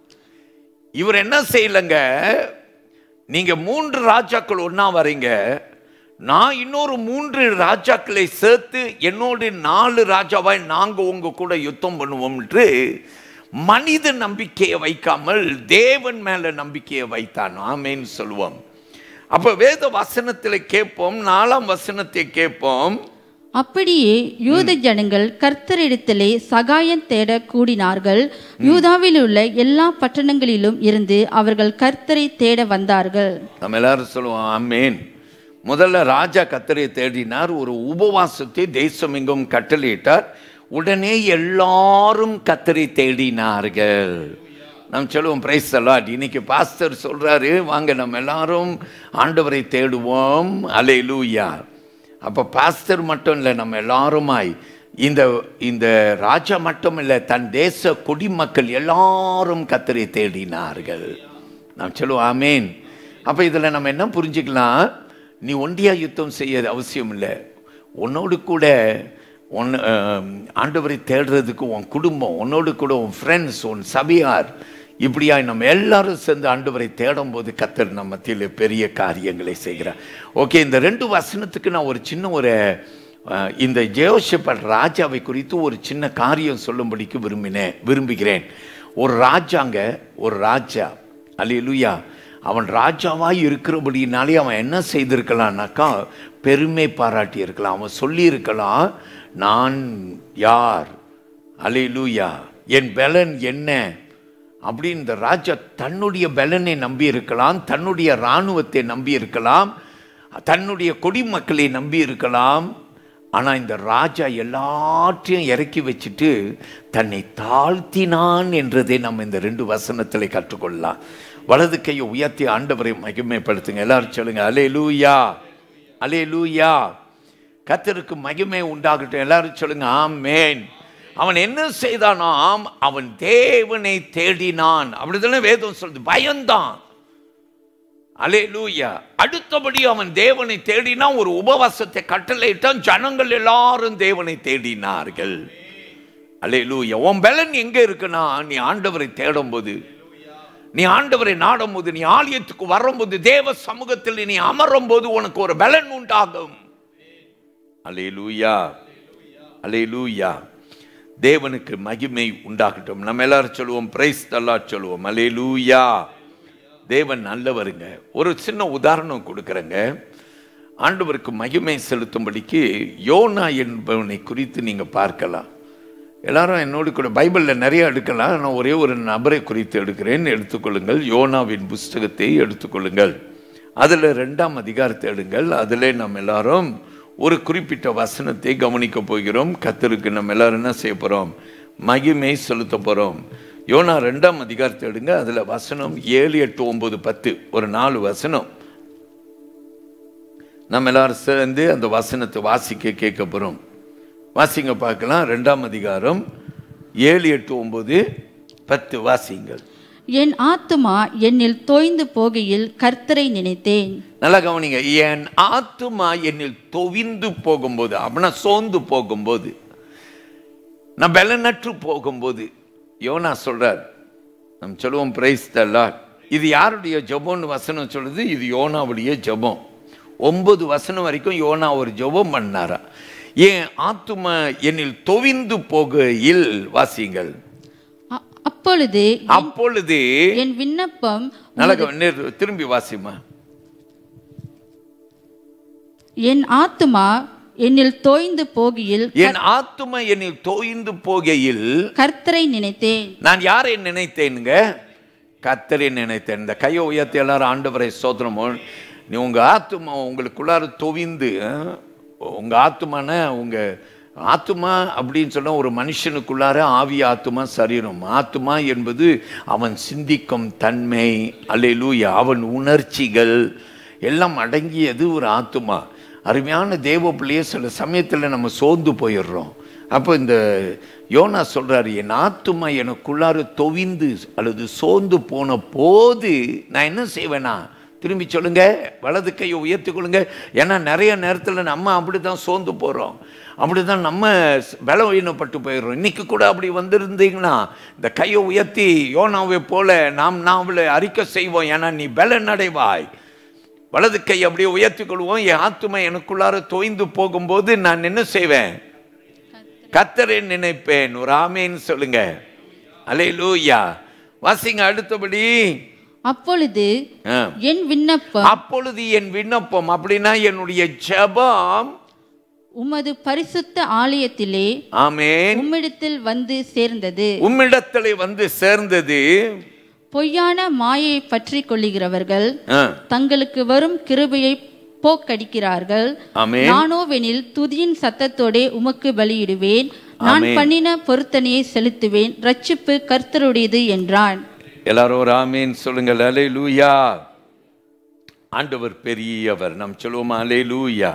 இவர் என்ன செய்யலைங்க நீங்க மூன்று ராஜாக்கள் ஒண்ணா வரீங்க நான் இன்னொரு மூன்று ராஜாக்களை சேர்த்து என்னோடு நாலு ராஜாவாய் நாங்க உங்க கூட யுத்தம் பண்ணுவோம் என்று மனித நம்பிக்கையை வைக்காமல் தேவன் மேல நம்பிக்கையை வைத்தான் ஆமேன்னு சொல்லுவோம் அப்ப வேத வசனத்தில் கேட்போம் நாலாம் வசனத்தை கேட்போம் அப்படியே யூத ஜனங்கள் கர்த்தரிடத்திலே சகாயம் தேட கூடினார்கள் யூதாவில் உள்ள எல்லா பட்டணங்களிலும் இருந்து அவர்கள் கர்த்தரை தேட வந்தார்கள் நம்ம எல்லாரும் சொல்லுவோம் ஆமேன் முதல்ல ராஜா கத்தரை தேடினார் ஒரு உபவாசத்தை தேசம் எங்கும் கட்டளையிட்டார் உடனே எல்லாரும் கத்தரை தேடினார்கள் நாம் சொல்லுவோம் பிரைஸ் அலாட் இன்னைக்கு பாஸ்டர் சொல்றாரு வாங்க நம்ம எல்லாரும் ஆண்டவரை தேடுவோம் அலே லூயா அப்போ பாஸ்டர் மட்டும் இல்லை நம்ம எல்லாருமாய் இந்த இந்த ராஜா மட்டும் இல்லை தன் தேச குடிமக்கள் எல்லாரும் கத்தரை தேடினார்கள் நாம் சொல்லுவோம் ஆமேன் அப்போ இதில் நம்ம என்ன புரிஞ்சுக்கலாம் நீ ஒண்டியா யுத்தம் செய்ய அவசியம் இல்லை உன்னோடு கூட உன் ஆண்டவரை தேடுறதுக்கு உன் குடும்பம் உன்னோடு கூட உன் ஃப்ரெண்ட்ஸ் உன் சபையார் இப்படியா நம்ம எல்லாரும் சேர்ந்து ஆண்டவரை தேடும் போது கத்தர் நம்ம மத்தியில் பெரிய காரியங்களை செய்கிறார் ஓகே இந்த ரெண்டு வசனத்துக்கு நான் ஒரு சின்ன ஒரு அஹ், இந்த ஜெயோஷப்பட் ராஜாவை குறித்து ஒரு சின்ன காரியம் சொல்லும்படிக்கு விரும்பினேன் விரும்புகிறேன் ஒரு ராஜாங்க ஒரு ராஜா அல்லேலூயா அவன் ராஜாவாய் இருக்கிறபடினாலே அவன் என்ன செய்திருக்கலாம்னாக்கா பெருமை பாராட்டி இருக்கலாம் அவன் சொல்லியிருக்கலாம் நான் யார் அல்லேலூயா என் பலன் என்ன அப்படின்னு இந்த ராஜா தன்னுடைய பலனை நம்பி இருக்கலாம் தன்னுடைய இராணுவத்தை நம்பி இருக்கலாம் தன்னுடைய குடிமக்களை நம்பி இருக்கலாம் ஆனால் இந்த ராஜா எல்லாற்றையும் இறக்கி வச்சுட்டு தன்னை தாழ்த்தினான் என்றதை நம்ம இந்த ரெண்டு வசனத்தில் கற்றுக்கொள்ளலாம் வலது கையை உயர்த்தி ஆண்டவரை மகிமைப்படுத்துங்க எல்லாரும் சொல்லுங்க அலே லூயா அலே லூயா கத்தருக்கு மகிமை உண்டாகட்டும் எல்லாரும் சொல்லுங்க ஆமேன் அவன் என்ன செய்தானாம் அவன் தேவனை தேடினான் அப்படிதானே வேதம் சொல்லுது பயந்தான் அலே லூயா அடுத்தபடி அவன் தேவனை தேடினான் ஒரு உபவாசத்தை கட்டளையிட்டான் ஜனங்கள் எல்லாரும் தேவனை தேடினார்கள் அலே லூயா உன் பலன் எங்க இருக்குன்னா நீ ஆண்டவரை தேடும் போது நீ ஆண்டவரை நாடும் போது நீ ஆலயத்துக்கு வரும்போது தேவ சமூகத்தில் நீ அமரும் போது உனக்கு ஒரு பலன் உண்டாகும் அலே லூயா அலே லூயா தேவனுக்கு மகிமை உண்டாகட்டும் நம்ம எல்லாரும் சொல்லுவோம் பிரைஸ் தல்லா சொல்லுவோம் அலே லூயா தேவன் நல்லவருங்க ஒரு சின்ன உதாரணம் கொடுக்குறேங்க ஆண்டவருக்கு மகிமை செலுத்தும்படிக்கு யோனா என்பவனை குறித்து நீங்கள் பார்க்கலாம் எல்லாரும் என்னோடு கூட பைபிளில் நிறைய எடுக்கலாம் நான் ஒரே ஒரு நபரை குறித்து எடுக்கிறேன் எடுத்துக்கொள்ளுங்கள் யோனாவின் புஸ்தகத்தை எடுத்துக்கொள்ளுங்கள் அதில் ரெண்டாம் அதிகாரத்தை எடுங்கள் அதில் நம்ம எல்லாரும் ஒரு குறிப்பிட்ட வசனத்தை கவனிக்க போகிறோம் கத்தருக்கு நம்ம எல்லாரும் என்ன செய்ய போகிறோம் மகிமை செலுத்த போகிறோம் யோனா ரெண்டாம் அதிகாரத்தை எடுங்க அதில் வசனம் ஏழு எட்டு ஒன்பது பத்து ஒரு நாலு வசனம் நம்ம எல்லாரும் சேர்ந்து அந்த வசனத்தை வாசிக்க கேட்க போகிறோம் வாசிங்க பார்க்கலாம் ரெண்டாம் அதிகாரம் ஏழு எட்டு ஒன்பது பத்து வாசிங்கள் என் ஆத்துமா என்னில் தோய்ந்து போகையில் கர்த்தரை நினைத்தேன் நல்லா கவனிங்க என் ஆத்துமா என்னில் தொவிந்து போகும்போது அப்படின்னா சோர்ந்து போகும்போது நான் பலனற்று போகும்போது யோனா சொல்றார் நம்ம சொல்லுவோம் பிரைஸ் தல்லார் இது யாருடைய ஜெபம்னு வசனம் சொல்லுது இது யோனாவுடைய ஜெபம் ஒன்பது வசனம் வரைக்கும் யோனா ஒரு ஜெபம் பண்ணாரா ஏன் ஆத்துமா என்னில் தொவிந்து போகையில் வாசிங்கள் அ- அப்பொழுது அப்பொழுது என் விண்ணப்பம் நல்லா கவனி- நிறு- திரும்பி வாசிமா என் ஆத்துமா என்னில் தோய்ந்து போகையில் என் ஆத்துமா என்னில் தோய்ந்து போகையில் கர்த்தரை நினைத்தேன் நான் யாரை நினைத்தேனுங்க கத்தரை நினைத்தேன் இந்த கையை உயர்த்தி எல்லாரும் ஆண்டவரை சோதனமோ நீ உங்க ஆத்துமா உங்களுக்குள்ளார தொவிந்து அஹ், உங்க ஆத்துமான உங்க ஆத்துமா அப்படின்னு சொன்னா ஒரு மனுஷனுக்குள்ளார ஆவி ஆத்துமா சரீரம் ஆத்துமா என்பது அவன் சிந்திக்கும் தன்மை அல்லேலூயா அவன் உணர்ச்சிகள் எல்லாம் அடங்கியது ஒரு ஆத்துமா அருமையான தேவ பிள்ளைய சில சமயத்தில் நம்ம சோர்ந்து போயிடுறோம் அப்போ இந்த யோனா சொல்றாரு என் ஆத்துமா எனக்குள்ளார தொவிந்து அல்லது சோர்ந்து போன போது நான் என்ன செய்வேனா திரும்பி சொல்லுங்க வலது கையை உயர்த்தி கொள்ளுங்க ஏன்னா நிறைய நேரத்தில் நம்ம அப்படி தான் சோர்ந்து போகிறோம் அப்படி தான் நம்ம பலவீனப்பட்டு போயிடுறோம் இன்னைக்கு கூட அப்படி வந்திருந்தீங்கன்னா இந்த கையை உயர்த்தி யோனாவை போல நாம் நாவலை அறிக்கை செய்வோம் ஏன்னா நீ பலன் அடைவாய் வலது கை அப்படியே உயர்த்தி கொள்வோம் என் ஆத்துமை எனக்குள்ளார தோய்ந்து போகும்போது நான் என்ன செய்வேன் கத்தரை நினைப்பேன் ஒரு ஆமேன்னு சொல்லுங்க அலே லூயா வாசிங்க அடுத்தபடி அப்பொழுது ஆ. என் விண்ணப்பம் அப்பொழுது என் விண்ணப்பம் அப்படின்னா என்னுடைய ஜெபம் உமது பரிசுத்த ஆலயத்திலே ஆமேன் உம்மிடத்தில் வந்து சேர்ந்தது உம்மிடத்தில் வந்து சேர்ந்தது பொய்யான மாயை பற்றி கொள்ளுகிறவர்கள் ஆ, தங்களுக்கு வரும் கிருபையை போக்கடிக்கிறார்கள் ஆமென். நானோவெனில் துதியின் சத்தத்தோடே உமக்கு பலியிடுவேன் நான் ஆமென். பண்ணின பொருத்தனையை செலுத்துவேன் ரட்சிப்பு கர்த்தருடையது என்றான் எல்லாரும் ஒரு ஆமேன் சொல்லுங்கள் அலே லூயா ஆண்டவர் பெரியவர் நாம் சொல்லுவோமா அலே லூயா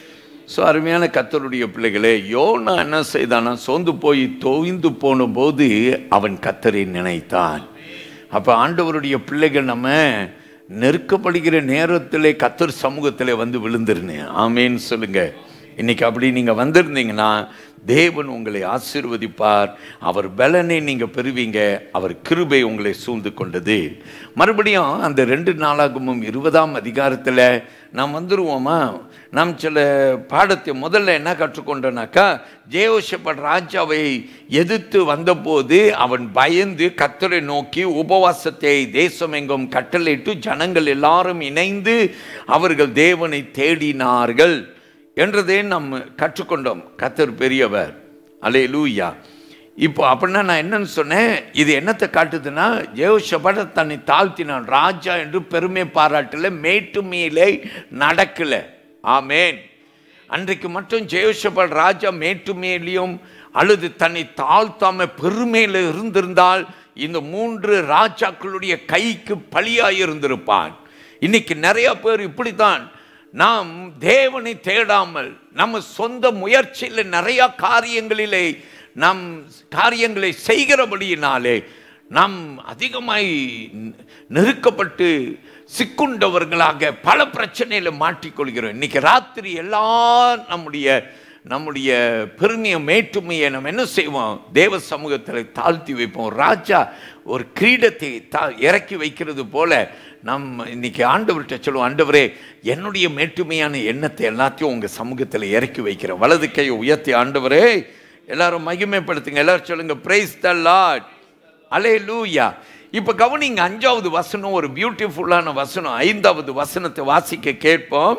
ஸோ அருமையான கத்தருடைய பிள்ளைகளே யோனா என்ன செய்தானா சோர்ந்து போய் தோய்ந்து போன போது அவன் கத்தரை நினைத்தான் அப்போ ஆண்டவருடைய பிள்ளைகள் நம்ம நெருக்கப்படுகிற நேரத்திலே கத்தர் சமூகத்தில் வந்து விழுந்துருந்தேன் ஆமேன்னு சொல்லுங்க இன்னைக்கு அப்படி நீங்கள் வந்திருந்தீங்கன்னா தேவன் உங்களை ஆசீர்வதிப்பார் அவர் பலனை நீங்கள் பெறுவீங்க அவர் கிருபை உங்களை சூழ்ந்து கொண்டது மறுபடியும் அந்த ரெண்டு நாளாகமும் இருபதாம் அதிகாரத்தில் நாம் வந்துருவோமா நாம் சில பாடத்தை முதல்ல என்ன கற்றுக்கொண்டோனாக்கா ஜெயோஷப்பட் ராஜாவை எதிர்த்து வந்தபோது அவன் பயந்து கத்தரை நோக்கி உபவாசத்தை தேசமெங்கும் கட்டளையிட்டு ஜனங்கள் எல்லாரும் இணைந்து அவர்கள் தேவனை தேடினார்கள் என்றதை நம்ம கற்றுக்கொண்டோம் கத்தர் பெரியவர் அலே லூயா இப்போ அப்படின்னா நான் என்னன்னு சொன்னேன் இது என்னத்தை காட்டுதுன்னா ஜெயோஷபட தன்னை தாழ்த்தினான் ராஜா என்று பெருமை பாராட்டல மேட்டு மேலே நடக்கல ஆமேன் அன்றைக்கு மட்டும் ஜெயோஷபல் ராஜா மேட்டு மேலேயும் அல்லது தன்னை தாழ்த்தாம பெருமையில் இருந்திருந்தால் இந்த மூன்று ராஜாக்களுடைய கைக்கு பலியாய் இருந்திருப்பான் இன்னைக்கு நிறைய பேர் இப்படித்தான் நாம் தேவனை தேடாமல் நம்ம சொந்த முயற்சியில் நிறைய காரியங்களிலே நாம் காரியங்களை செய்கிறபடியினாலே நாம் அதிகமாய் நெருக்கப்பட்டு சிக்குண்டவர்களாக பல பிரச்சனையில மாட்டிக்கொள்கிறோம் இன்னைக்கு ராத்திரி எல்லா நம்முடைய நம்முடைய பெருமையை மேட்டுமையை நம்ம என்ன செய்வோம் தேவ சமூகத்தில் தாழ்த்தி வைப்போம் ராஜா ஒரு கிரீடத்தை தா இறக்கி வைக்கிறது போல நம்ம இன்னைக்கு ஆண்டவர்கிட்ட சொல்லுவோம் ஆண்டவரே என்னுடைய மேட்டுமையான எண்ணத்தை எல்லாத்தையும் உங்கள் சமூகத்தில் இறக்கி வைக்கிறேன் வலது கையை உயர்த்தி ஆண்டவரே எல்லாரும் மகிமைப்படுத்துங்க எல்லாரும் சொல்லுங்க பிரைஸ் த லார்ட் அலே லூயா இப்போ கவனிங்க அஞ்சாவது வசனம் ஒரு பியூட்டிஃபுல்லான வசனம் ஐந்தாவது வசனத்தை வாசிக்க கேட்போம்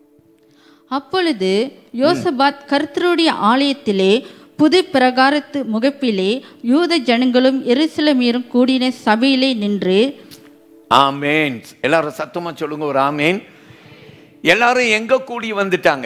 அப்பொழுது யோசபாத் கர்த்தருடைய ஆலயத்திலே புது பிரகாரத்து முகப்பிலே யூத ஜனங்களும் எருசலேமியரும் கூடின சபையிலே நின்று ஆமேன் எல்லாரும் சத்தமா சொல்லுங்க ஒரு ஆமேன் எல்லாரும் எங்க கூடி வந்துட்டாங்க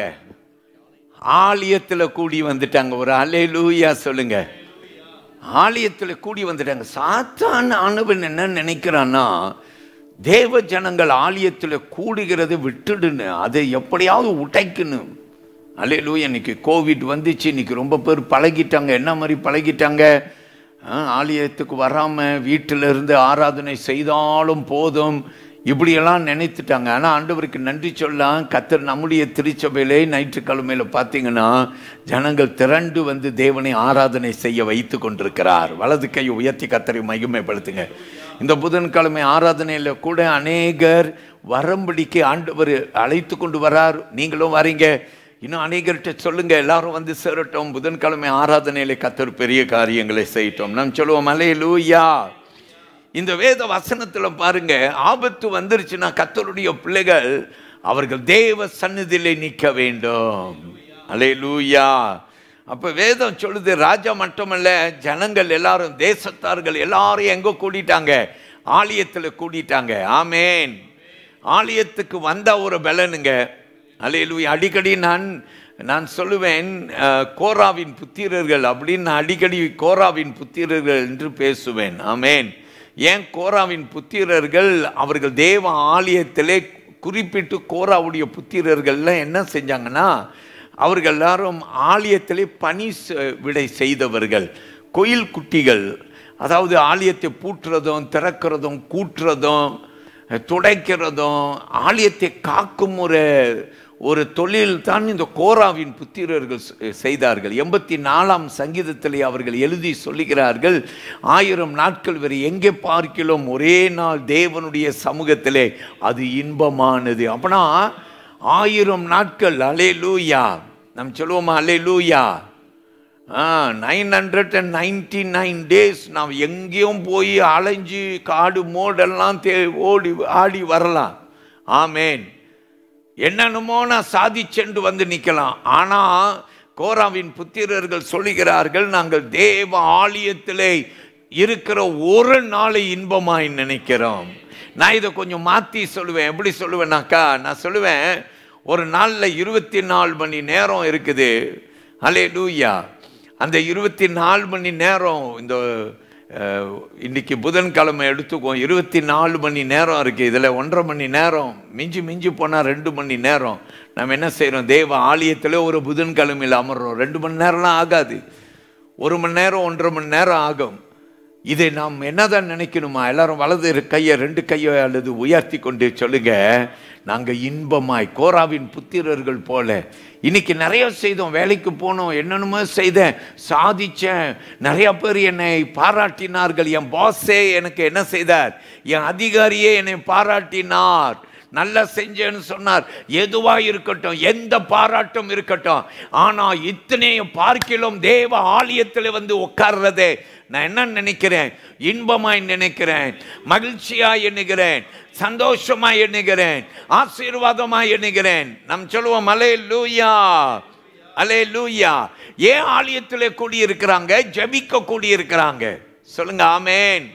ஆலயத்தில் கூடி வந்துட்டாங்க ஒரு அலே லூயா சொல்லுங்க ஆலயத்தில் கூடி வந்துட்டாங்க சாத்தான் ஆனவன் என்ன நினைக்கிறான்னா தேவ ஜனங்கள் ஆலயத்தில் கூடுகிறதை விட்டுடுன்னு அதை எப்படியாவது உடைக்கணும் அலே லூயா இன்னைக்கு கோவிட் வந்துச்சு இன்னைக்கு ரொம்ப பேர் பழகிட்டாங்க என்ன மாதிரி பழகிட்டாங்க ஆ, ஆலயத்துக்கு வராமல் வீட்டில் இருந்து ஆராதனை செய்தாலும் போதும் இப்படியெல்லாம் நினைத்துட்டாங்க ஆனால் ஆண்டவருக்கு நன்றி சொல்லலாம் கத்தர் நம்முடைய திருச்சபையிலே ஞாயிற்றுக்கிழமையில் பார்த்தீங்கன்னா ஜனங்கள் திரண்டு வந்து தேவனை ஆராதனை செய்ய வைத்து கொண்டிருக்கிறார் வலது கையை உயர்த்தி கத்தரை மகிமைப்படுத்துங்க இந்த புதன்கிழமை ஆராதனையில் கூட அநேகர் வரம்படிக்கு ஆண்டவர் அழைத்து கொண்டு வரார் நீங்களும் வரீங்க இன்னும் அநேகர்கிட்ட சொல்லுங்க எல்லாரும் வந்து சேரட்டும் புதன்கிழமை ஆராதனையில கத்தர் பெரிய காரியங்களை செய்யட்டும் நாம் சொல்லுவோம் அலே லூயா இந்த வேத வசனத்துல பாருங்க ஆபத்து வந்துருச்சுன்னா கத்தருடைய பிள்ளைகள் அவர்கள் தேவ சந்நிதியிலே நிற்க வேண்டும் அலே லூயா அப்ப வேதம் சொல்லுது ராஜா மட்டுமல்ல ஜனங்கள் எல்லாரும் தேசத்தார்கள் எல்லாரும் எங்க கூடிட்டாங்க ஆலயத்துல கூடிட்டாங்க ஆமேன் ஆலயத்துக்கு வந்த ஒரு பலனுங்க அலையிலூயா அடிக்கடி நான் நான் சொல்லுவேன் அஹ், கோராவின் புத்திரர்கள் அப்படின்னு நான் அடிக்கடி கோராவின் புத்திரர்கள் என்று பேசுவேன் ஆமேன் ஏன் கோராவின் புத்திரர்கள் அவர்கள் தேவ ஆலயத்திலே குறிப்பிட்டு கோராவுடைய புத்திரர்கள்லாம் என்ன செஞ்சாங்கன்னா அவர்கள் எல்லாரும் ஆலயத்திலே பணி ச- விடை செய்தவர்கள் கோயில் குட்டிகள் அதாவது ஆலயத்தை பூட்டுறதும் திறக்கிறதும் கூட்டுறதும் துடைக்கிறதும் ஆலயத்தை காக்கும் ஒரு ஒரு தொழில் தான் இந்த கோராவின் புத்திரர்கள் செ- செய்தார்கள் எண்பத்தி நாலாம் சங்கீதத்திலே அவர்கள் எழுதி சொல்லுகிறார்கள் ஆயிரம் நாட்கள் வரை எங்கே பார்க்கிறோம் ஒரே நாள் தேவனுடைய சமூகத்திலே அது இன்பமானது அப்பனா ஆயிரம் நாட்கள் அலே லூயா நம்ம சொல்லுவோமா hallelujah nine hundred and ninety nine days நாம் எங்கேயும் போய் அலைஞ்சு காடு மோடெல்லாம் தே ஓடி ஆடி வரலாம் ஆமேன் என்னென்னமோ நான் சாதிச்சென்று வந்து நிற்கலாம் ஆனால் கோராவின் புத்திரர்கள் சொல்லுகிறார்கள் நாங்கள் தேவ ஆலயத்திலே இருக்கிற ஒரு நாளை இன்பமாய் நினைக்கிறோம் நான் இதை கொஞ்சம் மாற்றி சொல்லுவேன் எப்படி சொல்லுவேன்னாக்கா நான் சொல்லுவேன் ஒரு நாளில் இருபத்தி நாலு மணி நேரம் இருக்குது அலே லூயா அந்த இருபத்தி நாலு மணி நேரம் இந்த அஹ், இன்னைக்கு புதன்கிழமை எடுத்துக்குவோம் இருபத்தி நாலு மணி நேரம் இருக்குது இதில் ஒன்றரை மணி நேரம் மிஞ்சி மிஞ்சி போனால் ரெண்டு மணி நேரம் நம்ம என்ன செய்கிறோம் தேவ ஆலயத்தில் ஒரு புதன்கிழமையில் அமர்றோம் ரெண்டு மணி நேரம்லாம் ஆகாது ஒரு மணி நேரம் ஒன்றரை மணி நேரம் ஆகும் இதை நாம் என்னதான் நினைக்கணுமா எல்லாரும் வலது இரு கையை ரெண்டு கையை அல்லது உயர்த்தி கொண்டு சொல்லுங்க நாங்க இன்பமாய் கோராவின் புத்திரர்கள் போல இன்னைக்கு நிறைய செய்தோம் வேலைக்கு போனோம் என்னென்னமோ செய்தேன் சாதிச்சேன் நிறைய பேர் என்னை பாராட்டினார்கள் என் பாஸே எனக்கு என்ன செய்தார் என் அதிகாரியே என்னை பாராட்டினார் நல்லா செஞ்சேன்னு சொன்னார் எதுவா இருக்கட்டும் எந்த பாராட்டும் இருக்கட்டும் ஆனா இத்தனையும் பார்க்கிலும் தேவ ஆலயத்தில் வந்து உட்கார்றதே நான் என்ன நினைக்கிறேன் இன்பமாய் நினைக்கிறேன் மகிழ்ச்சியாய் எண்ணுகிறேன் சந்தோஷமாய் எண்ணுகிறேன் ஆசீர்வாதமாய் எண்ணுகிறேன் நம் சொல்லுவோம் அலே லூயா அலே லூயா ஏன் ஆலயத்தில் கூடி இருக்கிறாங்க ஜபிக்க கூடி இருக்கிறாங்க சொல்லுங்க ஆமேன்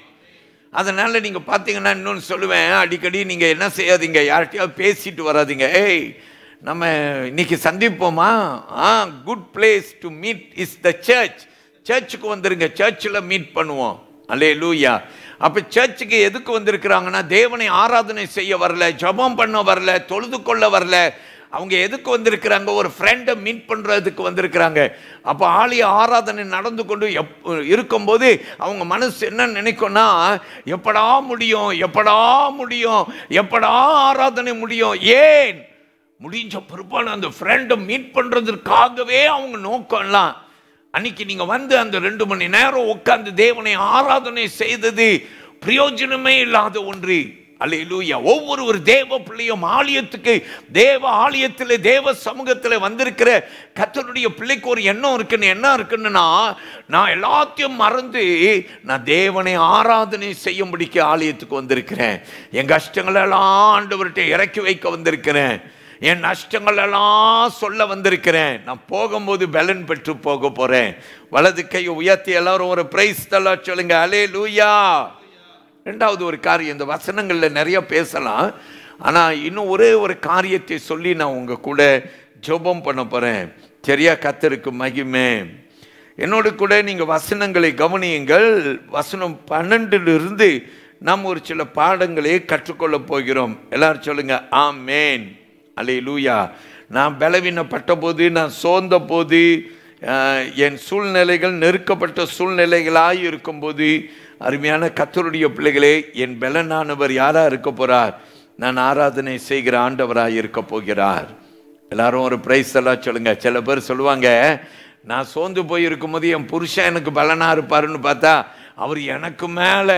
அதனால நீங்க பார்த்தீங்கன்னா இன்னொன்று சொல்லுவேன் அடிக்கடி நீங்க என்ன செய்யாதீங்க யார்கிட்டயாவது பேசிட்டு வராதீங்க ஏய் நம்ம இன்னைக்கு சந்திப்போமா a good place to meet is the church சர்ச்சுக்கு வந்துருங்க சர்ச்சில் மீட் பண்ணுவோம் அல்லே லூயா அப்போ சர்ச்சுக்கு எதுக்கு வந்திருக்கிறாங்கன்னா தேவனை ஆராதனை செய்ய வரல ஜெபம் பண்ண வரல தொழுது கொள்ள வரல அவங்க எதுக்கு வந்திருக்கிறாங்க ஒரு ஃப்ரெண்டை மீட் பண்ணுறதுக்கு வந்திருக்கிறாங்க அப்போ ஆலய ஆராதனை நடந்து கொண்டு எப் இருக்கும்போது அவங்க மனசு என்ன நினைக்கும்னா எப்படா முடியும் எப்படா முடியும் எப்படா ஆராதனை முடியும் ஏன் முடிஞ்ச பிற்பாடு அந்த ஃப்ரெண்டை மீட் பண்ணுறதுக்காகவே அவங்க நோக்கம்லாம் அன்னைக்கு நீங்க வந்து அந்த ரெண்டு மணி நேரம் உட்கார்ந்து தேவனை ஆராதனை செய்தது பிரயோஜனமே இல்லாத ஒன்று அல்லேலூயா ஒவ்வொரு ஒரு தேவ பிள்ளையும் ஆலயத்துக்கு தேவ ஆலயத்தில் தேவ சமூகத்தில் வந்திருக்கிற கத்தருடைய பிள்ளைக்கு ஒரு எண்ணம் இருக்குன்னு என்ன இருக்குன்னா நான் எல்லாத்தையும் மறந்து நான் தேவனை ஆராதனை செய்யும்படிக்கு ஆலயத்துக்கு வந்திருக்கிறேன் என் கஷ்டங்களெல்லாம் ஆண்டவர்கிட்ட இறக்கி வைக்க வந்திருக்கிறேன் என் நஷ்டங்கள் எல்லாம் சொல்ல வந்திருக்கிறேன் நான் போகும்போது பலன் பெற்று போக போறேன் வலது கையை உயர்த்தி எல்லாரும் ஒரு பிரைஸ் தள்ள சொல்லுங்க அலே லூயா ரெண்டாவது ஒரு காரியம் இந்த வசனங்கள்ல நிறைய பேசலாம் ஆனா இன்னும் ஒரே ஒரு காரியத்தை சொல்லி நான் உங்க கூட ஜெபம் பண்ண போறேன் சரியா கத்தருக்கு மகிமை என்னோடு கூட நீங்க வசனங்களை கவனியுங்கள் வசனம் பன்னெண்டிலிருந்து நாம் ஒரு சில பாடங்களை கற்றுக்கொள்ள போகிறோம் எல்லாரும் சொல்லுங்க ஆமேன் அலே லூயா நான் பலவீனப்பட்ட போது நான் சோர்ந்த போது அஹ், என் சூழ்நிலைகள் நெருக்கப்பட்ட சூழ்நிலைகளாய் இருக்கும்போது அருமையான கத்தருடைய பிள்ளைகளே என் பலனானவர் யாரா இருக்க போறார் நான் ஆராதனை செய்கிற ஆண்டவராய் இருக்க போகிறார் எல்லாரும் ஒரு பிரைஸ் எல்லாம் சொல்லுங்க சில பேர் சொல்லுவாங்க நான் சோர்ந்து போய் இருக்கும்போது என் புருஷன் எனக்கு பலனா இருப்பாருன்னு பார்த்தா அவர் எனக்கு மேலே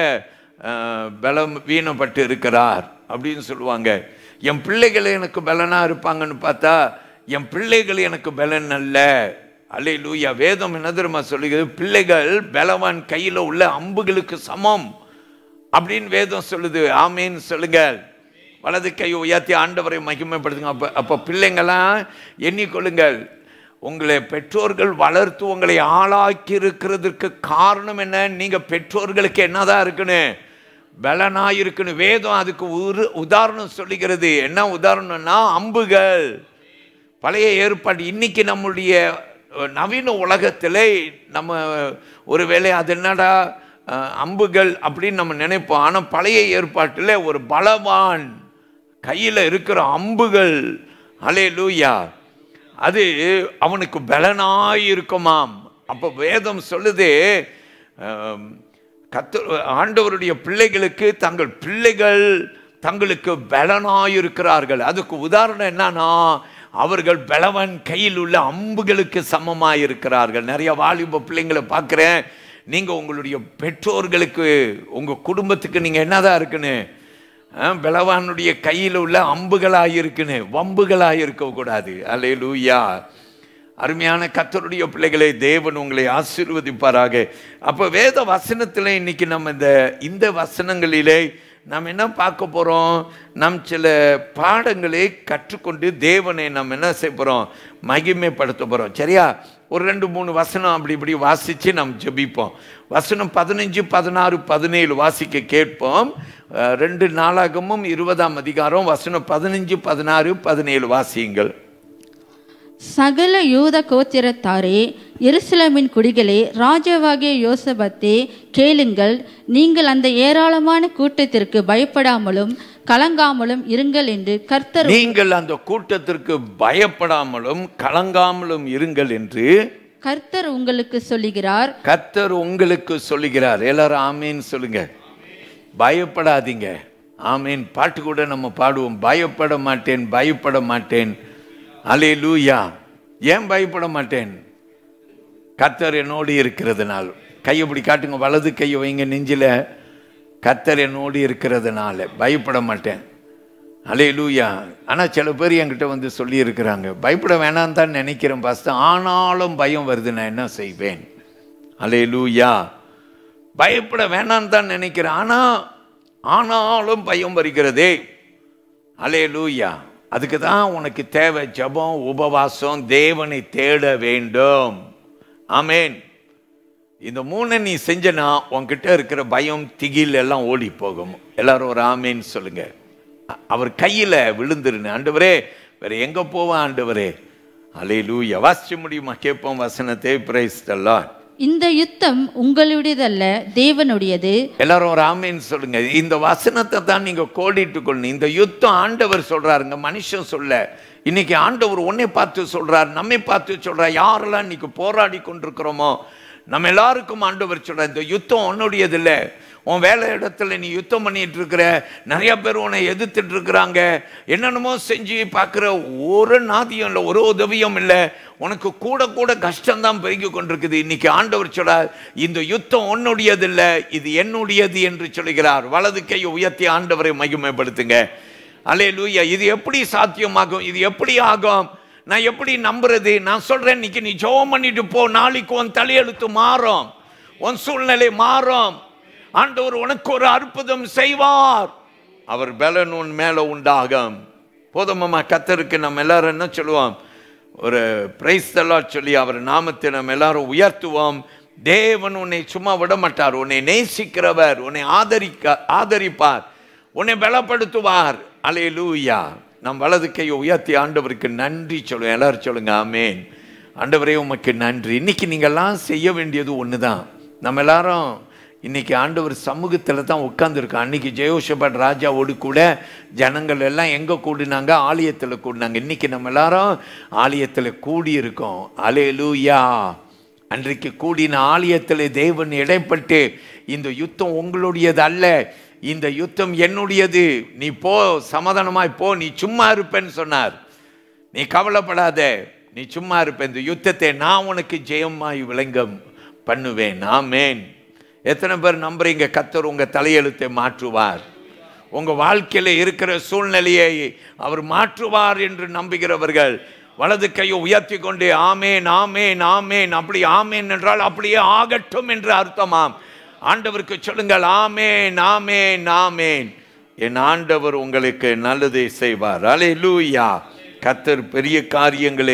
பலம் வீணப்பட்டு இருக்கிறார் அப்படின்னு சொல்லுவாங்க என் பிள்ளைகள் எனக்கு பலனா இருப்பாங்கன்னு பார்த்தா என் பிள்ளைகள் எனக்கு பலன் அல்ல அல்லே லூயா வேதம் என்ன தெரியுமா சொல்லுகிறது பிள்ளைகள் பலவான் கையில் உள்ள அம்புகளுக்கு சமம் அப்படின்னு வேதம் சொல்லுது ஆமேன்னு சொல்லுங்கள் வலது கை உயர்த்தி ஆண்டவரை மகிமைப்படுத்துங்க அப்போ அப்போ பிள்ளைங்களாம் எண்ணிக்கொள்ளுங்கள் உங்களை பெற்றோர்கள் வளர்த்து உங்களை ஆளாக்கி இருக்கிறதுக்கு காரணம் என்ன நீங்க பெற்றோர்களுக்கு என்னதான் இருக்குன்னு பலனா இருக்குன்னு வேதம் அதுக்கு ஒரு உதாரணம் சொல்லுகிறது என்ன உதாரணம்னா அம்புகள் பழைய ஏற்பாடு இன்னைக்கு நம்முடைய அஹ், நவீன உலகத்திலே நம்ம ஒருவேளை அது என்னடா அஹ், அம்புகள் அப்படின்னு நம்ம நினைப்போம் ஆனால் பழைய ஏற்பாட்டில் ஒரு பலவான் கையில் இருக்கிற அம்புகள் அலே லூயா அது அவனுக்கு பலனாய் இருக்குமாம் அப்போ வேதம் சொல்லுது அஹ், கத்த ஆண்டவருடைய பிள்ளைகளுக்கு தங்கள் பிள்ளைகள் தங்களுக்கு பலனாயிருக்கிறார்கள் அதுக்கு உதாரணம் என்னன்னா அவர்கள் பலவன் கையில் உள்ள அம்புகளுக்கு சமமாயிருக்கிறார்கள் நிறைய வாலிப பிள்ளைங்களை பார்க்குறேன் நீங்க உங்களுடைய பெற்றோர்களுக்கு உங்க குடும்பத்துக்கு நீங்க என்னதான் இருக்குன்னு அஹ், பலவானுடைய கையில் உள்ள அம்புகளாக இருக்குன்னு வம்புகளாக இருக்கக்கூடாது அலே லூயா அருமையான கத்தருடைய பிள்ளைகளை தேவன் உங்களை ஆசீர்வதிப்பாராக அப்போ வேத வசனத்தில் இன்னைக்கு நம்ம இந்த இந்த வசனங்களிலே நாம் என்ன பார்க்க போகிறோம் நம் சில பாடங்களை கற்றுக்கொண்டு தேவனை நம்ம என்ன செய்ய போகிறோம் மகிமைப்படுத்த போகிறோம் சரியா ஒரு ரெண்டு மூணு வசனம் அப்படி இப்படி வாசித்து நம்ம ஜெபிப்போம் வசனம் பதினஞ்சு பதினாறு பதினேழு வாசிக்க கேட்போம் அஹ், ரெண்டு நாளாகமும் இருபதாம் அதிகாரம் வசனம் பதினஞ்சு பதினாறு பதினேழு வாசியுங்கள் சகல யூத கோத்திரத்தாரே எருசலேமின் குடிகளே ராஜாவாகிய யோசபத்தே கேளுங்கள் நீங்கள் அந்த ஏராளமான கூட்டத்திற்கு பயப்படாமலும் கலங்காமலும் இருங்கள் என்று கர்த்தர் நீங்கள் அந்த கூட்டத்திற்கு பயப்படாமலும் கலங்காமலும் இருங்கள் என்று கர்த்தர் உங்களுக்கு சொல்லுகிறார் கர்த்தர் உங்களுக்கு சொல்லுகிறார் எல்லாரும் ஆமீன் சொல்லுங்க பயப்படாதீங்க ஆமீன் பாட்டு கூட நம்ம பாடுவோம் பயப்பட மாட்டேன் பயப்பட மாட்டேன் அலே லூயா ஏன் பயப்பட மாட்டேன் கர்த்தர் என்னோடு இருக்கிறதுனால கையை இப்படி காட்டுங்க வலது கையை வைங்க நெஞ்சில கர்த்தர் என்னோடு இருக்கிறதுனால பயப்பட மாட்டேன் அலே லூயா ஆனால் சில பேர் என்கிட்ட வந்து சொல்லி இருக்கிறாங்க பயப்பட வேணாம் தான் நினைக்கிறேன் ஃபஸ்ட்டு ஆனாலும் பயம் வருது நான் என்ன செய்வேன் அலே லூயா பயப்பட வேணாம் தான் நினைக்கிறேன் ஆனால் ஆனாலும் பயம் வருகிறதே அலே லூயா அதுக்கு தான் உனக்கு தேவை ஜெபம் உபவாசம் தேவனை தேட வேண்டும் ஆமென் இந்த மூணை நீ செஞ்சனா உன்கிட்ட இருக்கிற பயம் திகில் எல்லாம் ஓடி போகும் எல்லாரும் ஒரு ஆமேன்னு சொல்லுங்க அ- அவர் கையில விழுந்துருன்னு ஆண்டவரே வேற எங்க போவான் ஆண்டவரே அலே லூயா வாசிக்க முடியுமா கேட்போம் வசனத்தை பிரைஸ் தல்லாம் இந்த யுத்தம் உங்களுடையதல்ல தேவனுடையது எல்லாரும் ஒரு ஆமேன்னு சொல்லுங்க இந்த வசனத்தை தான் நீங்க கோடிட்டு கொள்ளணும் இந்த யுத்தம் ஆண்டவர் சொல்றாருங்க மனுஷன் சொல்ல இன்னைக்கு ஆண்டவர் உன்னை பார்த்து சொல்றார் நம்மை பார்த்து சொல்றார் யாரெல்லாம் இன்னைக்கு போராடி கொண்டிருக்கிறோமோ நம்ம எல்லாருக்கும் ஆண்டவர் சொல்றார் இந்த யுத்தம் உன்னுடையது இல்லை உன் வேலை இடத்துல நீ யுத்தம் பண்ணிட்டு இருக்கிற நிறைய பேர் உன்னை எதிர்த்துட்டு இருக்கிறாங்க என்னென்னமோ செஞ்சு பார்க்குற ஒரு நாதியம் இல்லை ஒரு உதவியும் இல்லை உனக்கு கூட கூட கஷ்டம்தான் பெருகி கொண்டிருக்குது இன்னைக்கு ஆண்டவர் சொல்றார் இந்த யுத்தம் உன்னுடையது இல்லை இது என்னுடையது என்று சொல்கிறார் வலது கையை உயர்த்தி ஆண்டவரை மகிமைப்படுத்துங்க அலே லூயா இது எப்படி சாத்தியமாகும் இது எப்படி ஆகும் நான் எப்படி நம்புறது நான் சொல்றேன் இன்னைக்கு நீ ஜெபம் பண்ணிட்டு போ நாளைக்கு உன் தலையெழுத்து மாறும் உன் சூழ்நிலை மாறும் ஆண்டவர் உனக்கு ஒரு அற்புதம் செய்வார் அவர் பலன் உன் மேல உண்டாகும் போதுமாம்மா கத்தருக்கு நம்ம எல்லாரும் என்ன சொல்லுவோம் ஒரு பிரைஸ் தலாட் சொல்லி அவர் நாமத்தை நம்ம எல்லாரும் உயர்த்துவோம் தேவன் உன்னை சும்மா விட மாட்டார் உன்னை நேசிக்கிறவர் உன்னை ஆதரிக்க ஆதரிப்பார் உன்னை பலப்படுத்துவார் அலே லூயா நம் வலது கையை உயர்த்தி ஆண்டவருக்கு நன்றி சொல்லுவேன் எல்லாரும் சொல்லுங்க ஆமேன் ஆண்டவரே உமக்கு நன்றி இன்னைக்கு நீங்கள்லாம் செய்ய வேண்டியது ஒன்று தான் நம்ம எல்லாரும் இன்னைக்கு ஆண்டவர் சமூகத்தில் தான் உட்காந்துருக்கோம் அன்னைக்கு ஜெயோஷபட் ராஜாவோடு கூட ஜனங்கள் எல்லாம் எங்கே கூடினாங்க ஆலயத்தில் கூடினாங்க இன்னைக்கு நம்ம எல்லாரும் ஆலயத்தில் கூடி இருக்கோம் அலே லூயா அன்றைக்கு கூடின ஆலயத்தில் தேவன் இடைப்பட்டு இந்த யுத்தம் உங்களுடையது அல்ல இந்த யுத்தம் என்னுடையது நீ போ சமாதானமாய் போ நீ சும்மா இருப்பேன்னு சொன்னார் நீ கவலைப்படாத நீ சும்மா இருப்ப இந்த யுத்தத்தை நான் உனக்கு ஜெயமாய் விளங்க பண்ணுவேன் ஆமேன் எத்தனை பேர் நம்புறீங்க கத்தர் உங்க தலையெழுத்தை மாற்றுவார் உங்க வாழ்க்கையில இருக்கிற சூழ்நிலையை அவர் மாற்றுவார் என்று நம்புகிறவர்கள் வலது கையை உயர்த்தி கொண்டு ஆமேன் ஆமேன் ஆமேன் அப்படி ஆமேன் என்றால் அப்படியே ஆகட்டும் என்று அர்த்தமாம் ஆண்டவருக்கு சொல்லுங்கள் ஆமேன் ஆமேன் ஆமேன் என் ஆண்டவர் உங்களுக்கு நல்லதை செய்வார் அலே லூயா கத்தர் பெரிய காரியங்களை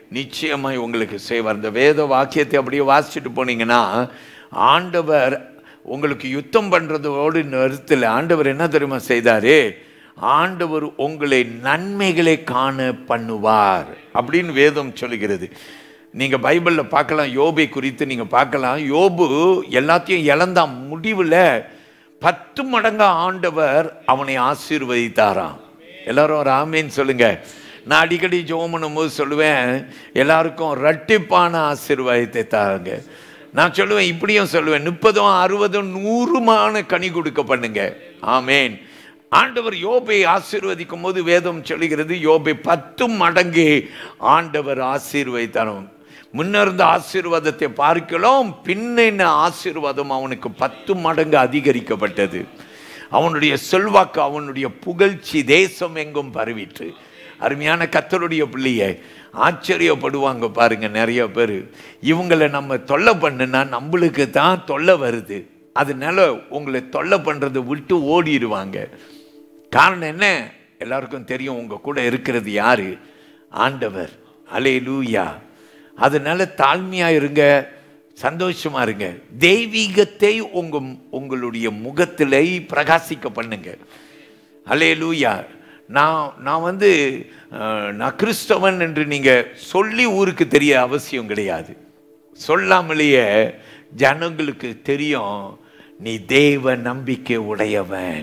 நிச்சயமாய் உங்களுக்கு செய்வார் இந்த வேத வாக்கியத்தை அப்படியே வாசிச்சுட்டு போனீங்கன்னா ஆண்டவர் உங்களுக்கு யுத்தம் பண்றதோடு நிறுத்தல ஆண்டவர் என்ன தெரியுமா செய்தாரு ஆண்டவர் உங்களை நன்மைகளை காண பண்ணுவார் அப்படின்னு வேதம் சொல்லுகிறது நீங்க பைபிள்ல பார்க்கலாம் யோபை குறித்து நீங்க பார்க்கலாம் யோபு எல்லாத்தையும் இழந்தான் முடிவுல பத்து மடங்கா ஆண்டவர் அவனை ஆசீர்வதித்தாராம் எல்லாரும் ஒரு ஆமேன்னு சொல்லுங்க நான் அடிக்கடி ஜெபம் பண்ணும்போது சொல்லுவேன் எல்லாருக்கும் ரட்டிப்பான ஆசீர்வாதத்தை தாங்க நான் சொல்லுவேன் இப்படியும் சொல்லுவேன் முப்பதும் அறுபதும் நூறுமான கனி கொடுக்க பண்ணுங்க ஆமேன் ஆண்டவர் யோபை ஆசீர்வதிக்கும் போது வேதம் சொல்லுகிறது யோபை பத்து மடங்கு ஆண்டவர் ஆசீர்வதித்தார் முன்னிருந்த ஆசீர்வாதத்தை பார்க்கலாம் பின்ன ஆசீர்வாதம் அவனுக்கு பத்து மடங்கு அதிகரிக்கப்பட்டது அவனுடைய செல்வாக்கு அவனுடைய புகழ்ச்சி தேசம் எங்கும் பரவிற்று அருமையான கத்தருடைய பிள்ளைய ஆச்சரியப்படுவாங்க பாருங்க நிறைய பேர் இவங்களை நம்ம தொல்லை பண்ணுனா நம்மளுக்கு தான் தொல்லை வருது அதனால உங்களை தொல்லை பண்றதை விட்டு ஓடிடுவாங்க காரணம் என்ன எல்லாருக்கும் தெரியும் உங்க கூட இருக்கிறது யாரு ஆண்டவர் அலே லூயா அதனால தாழ்மையா இருங்க சந்தோஷமா இருங்க தெய்வீகத்தை உங்க உங்களுடைய முகத்திலே பிரகாசிக்க பண்ணுங்க அலே லூயா நான் நான் வந்து அஹ், நான் கிறிஸ்தவன் என்று நீங்க சொல்லி ஊருக்கு தெரிய அவசியம் கிடையாது சொல்லாமலேயே ஜனங்களுக்கு தெரியும் நீ தேவ நம்பிக்கை உடையவன்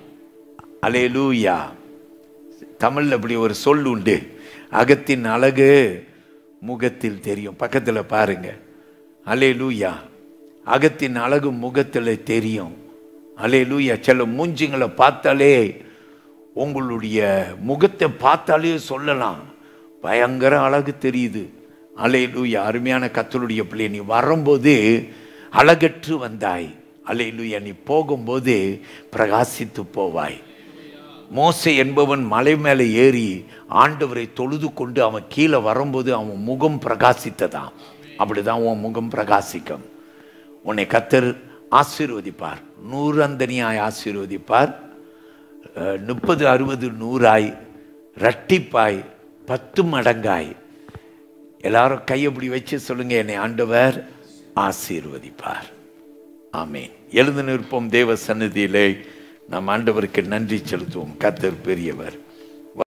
அலேலூயா தமிழ்ல இப்படி ஒரு சொல் உண்டு அகத்தின் அழகு முகத்தில் தெரியும் பக்கத்துல பாருங்க அலேலூயா அகத்தின் அழகு முகத்துல தெரியும் அலேலூயா சில மூஞ்சிங்களை பார்த்தாலே உங்களுடைய முகத்தை பார்த்தாலே சொல்லலாம் பயங்கர அழகு தெரியுது அலேலூயா அருமையான கத்தருடைய பிள்ளை நீ வரும்போது அழகற்று வந்தாய் அலேலூயா நீ போகும்போது பிரகாசித்து போவாய் மோசே என்பவன் மலை மேலே ஏறி ஆண்டவரை தொழுது கொண்டு அவன் கீழே வரும்போது அவன் முகம் பிரகாசித்ததாம் அப்படிதான் உன் முகம் பிரகாசிக்கும் உன்னை கத்தர் ஆசீர்வதிப்பார் நூறந்தனியாய் ஆசீர்வதிப்பார் அஹ், முப்பது அறுபது நூறாய் ரட்டிப்பாய் பத்து மடங்காய் எல்லாரும் கையப்படி வச்சு சொல்லுங்க என்னை ஆண்டவர் ஆசீர்வதிப்பார் ஆமேன் எழுந்து நிற்போம் தேவ சந்நிதியிலே நாம் ஆண்டவருக்கு நன்றி செலுத்துவோம் கர்த்தர் பெரியவர்